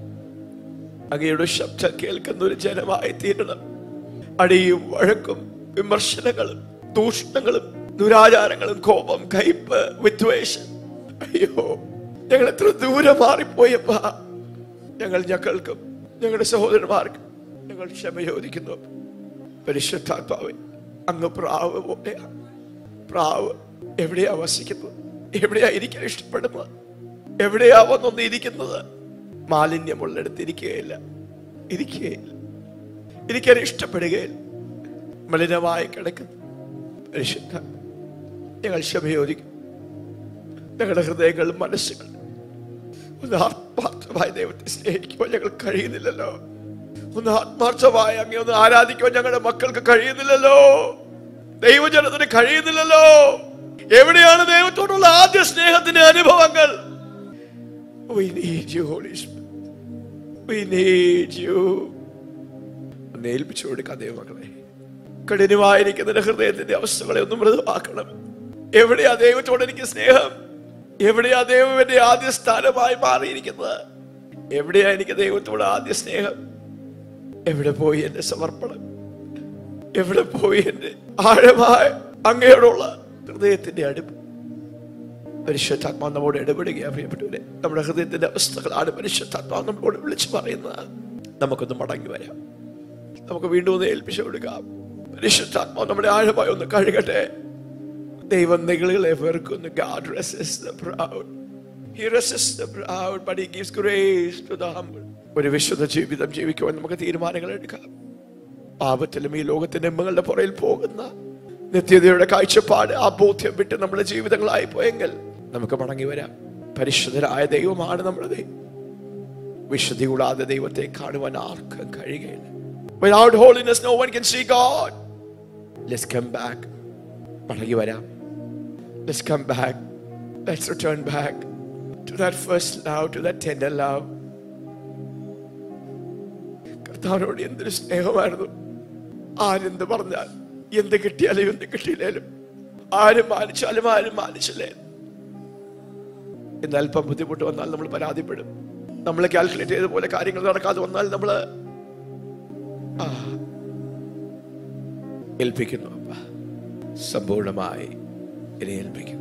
അങ്ങയുടെ ശബ്ദം കേൾക്കുന്ന ഒരു ജനമായി തീരണം അടിയും വഴക്കും വിമർശനങ്ങളും ദൂഷണങ്ങളും ദുരാചാരങ്ങളും കോപം കയ്പ് വിദ്വേഷം അയ്യോ ഞങ്ങൾ എത്ര ദൂരെ മാറിപ്പോയപ്പാ ഞങ്ങൾ ഞങ്ങൾക്കും ഞങ്ങളുടെ സഹോദരന്മാർക്കും ഞങ്ങൾ ക്ഷമ ചോദിക്കുന്നു പരിശുദ്ധാത്മാവെ അങ്ങ് പ്രാവ് പോലെയാ പ്രാവ് എവിടെയാ വസിക്കുന്നത് എവിടെയാ ഇരിക്കാൻ ഇഷ്ടപ്പെടുന്നത് എവിടെയാ വന്നൊന്ന് ഇരിക്കുന്നത് മാലിന്യമുള്ളിടത്ത് ഇരിക്കുകയില്ല ഇരിക്കുകയില്ല ഇരിക്കാൻ ഇഷ്ടപ്പെടുകയില്ല മലിനമായി കിടക്കുന്നു പരിശുദ്ധ ഞങ്ങൾ ക്ഷമയോദിക്കും ഞങ്ങളുടെ ഹൃദയങ്ങൾ മനസ്സുകൾ ഒന്ന് ആത്മാർത്ഥമായി ദൈവത്തെ സ്നേഹിക്കുവാൻ ഞങ്ങൾ കഴിയുന്നില്ലല്ലോ ഒന്ന് ആത്മാർത്ഥമായി അങ്ങേ ഒന്ന് ആരാധിക്കുവാൻ ഞങ്ങളുടെ മക്കൾക്ക് കഴിയുന്നില്ലല്ലോ ദൈവജനത്തിന് കഴിയുന്നില്ലല്ലോ എവിടെയാണ് ദൈവത്തോടുള്ള ആദ്യ സ്നേഹത്തിന്റെ അനുഭവങ്ങൾ We need you, Holy Spirit. We need you. ഒന്ന് ഏൽപ്പിച്ചു കൊടുക്കാം ദൈവമക്കളെ കഠിനമായിരിക്കുന്ന നിന്റെ ഹൃദയത്തിന്റെ അവസ്ഥകളെ ഒന്ന് മൃദുവാക്കണം എവിടെയാ ദൈവത്തോട് എനിക്ക് സ്നേഹം എവിടെയാ ദൈവം എന്റെ ആദ്യ സ്ഥാനമായി മാറിയിരിക്കുന്നത് എവിടെയാ എനിക്ക് ദൈവത്തോട് ആദ്യ സ്നേഹം എവിടെ പോയി എന്റെ സമർപ്പണം എവിടെ പോയി എന്റെ ആഴമായ അങ്ങയോടുള്ള ഹൃദയത്തിന്റെ അടുപ്പ് പരിശുദ്ധാത്മാ നമ്മോട് ഇടപെടുകയാ പ്രിയപ്പെട്ടവരെ നമ്മുടെ ഹൃദയത്തിന്റെ അവസ്ഥകളാണ് പരിശുദ്ധാത്മാ നമ്മളോട് വിളിച്ചു പറയുന്നത് നമുക്കൊന്ന് മടങ്ങി വരാം നമുക്ക് വീണ്ടും ഒന്ന് ഏൽപ്പിച്ചു കൊടുക്കാം പരിശുദ്ധാത്മാ നമ്മുടെ ആഴമായി ഒന്ന് കഴുകട്ടെ ദൈവം നികളെ വെറുക്കുന്നു God resists the proud. He resists the proud, but he gives grace to the humble. ഒരു വിശുദ്ധ ജീവിതം ജീവിക്കുവാൻ നമുക്ക് തീരുമാനങ്ങൾ എടുക്കാം പാപത്തിലും ഈ ലോകത്തിന്റെ എമ്മകളുടെ പുറയിൽ പോകുന്ന നിത്യതയുടെ കാഴ്ചപ്പാട് ആ ബോധ്യം വിട്ട് നമ്മുടെ ജീവിതങ്ങളായി പോയെങ്കിൽ നമുക്ക് മടങ്ങി വരാം പരിശുദ്ധരായ ദൈവമാണ് നമ്മുടെ ദൈവം വിശുദ്ധി കൂടാതെ ദൈവത്തെ കാണുവാൻ ആർക്കും കഴിയുകയില്ല Without holiness, no one can see God. Let's come back. മടങ്ങി വരാം Let's come back. Let's return back to that first love, to that tender love. കർത്താവിനോട് എന്തൊരു സ്നേഹമായിരുന്നു ആരെന്ത് പറഞ്ഞാൽ എന്ത് കിട്ടിയാലും എന്ത് കിട്ടിയില്ലേലും ആരും മാനിച്ചാലും ആരും മാനിച്ചില്ലേ എന്നാൽ അല്പം ബുദ്ധിമുട്ട് വന്നാൽ നമ്മൾ പരാതിപ്പെടും നമ്മൾ കാൽക്കുലേറ്റ് ചെയ്ത പോലെ കാര്യങ്ങൾ നടക്കാതെ വന്നാൽ നമ്മൾ ഏൽപ്പിക്കുന്നു അപ്പ സമ്പൂർണമായി എന്നെ ഏൽപ്പിക്കുന്നു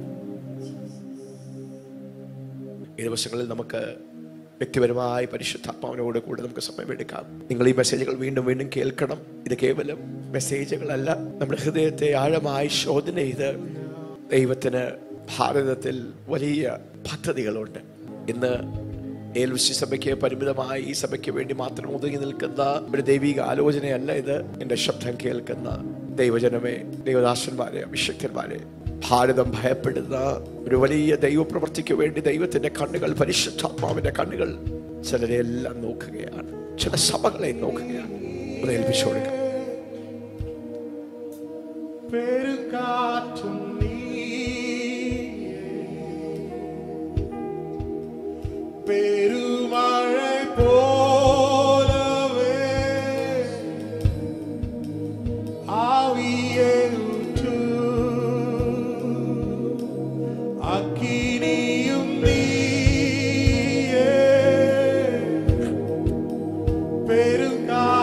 ഈ ദിവസങ്ങളിൽ നമുക്ക് വ്യക്തിപരമായി പരിശുദ്ധാത്മാവിനോട് കൂടെ നമുക്ക് സമയമെടുക്കാം നിങ്ങൾ ഈ മെസ്സേജുകൾ വീണ്ടും വീണ്ടും കേൾക്കണം ഇത് കേവലം മെസ്സേജുകളല്ല നമ്മുടെ ഹൃദയത്തെ ആഴമായി ശോധന ചെയ്ത് ദൈവത്തിന് ഭാരതത്തിൽ വലിയ പദ്ധതികളുണ്ട് ഇന്ന് ഏൽവിശി സഭയ്ക്ക് പരിമിതമായി ഈ സഭയ്ക്ക് വേണ്ടി മാത്രം ഒതുങ്ങി നിൽക്കുന്ന ഒരു ദൈവിക ആലോചനയല്ല ഇത് എന്റെ ശബ്ദം കേൾക്കുന്ന ദൈവജനമേ ദൈവദാസന്മാരെ അഭിഷക്തന്മാരെ ഭാരതം ഭയപ്പെടുന്ന ഒരു വലിയ ദൈവപ്രവർത്തിക്ക് വേണ്ടി ദൈവത്തിന്റെ കണ്ണുകൾ പരിശുദ്ധാത്മാവിന്റെ കണ്ണുകൾ ചിലരെ എല്ലാം നോക്കുകയാണ് ചില സഭകളെ നോക്കുകയാണ് ഒന്ന് ഏൽപ്പിച്ചു കൊടുക്കാം പെരുങ്കാറ്റും നീ പെരുമഴ പോലവേ ആവിയെ ഊറ്റൂ. അഗ്നിയും നീയേ പെരുങ്കാറ്റും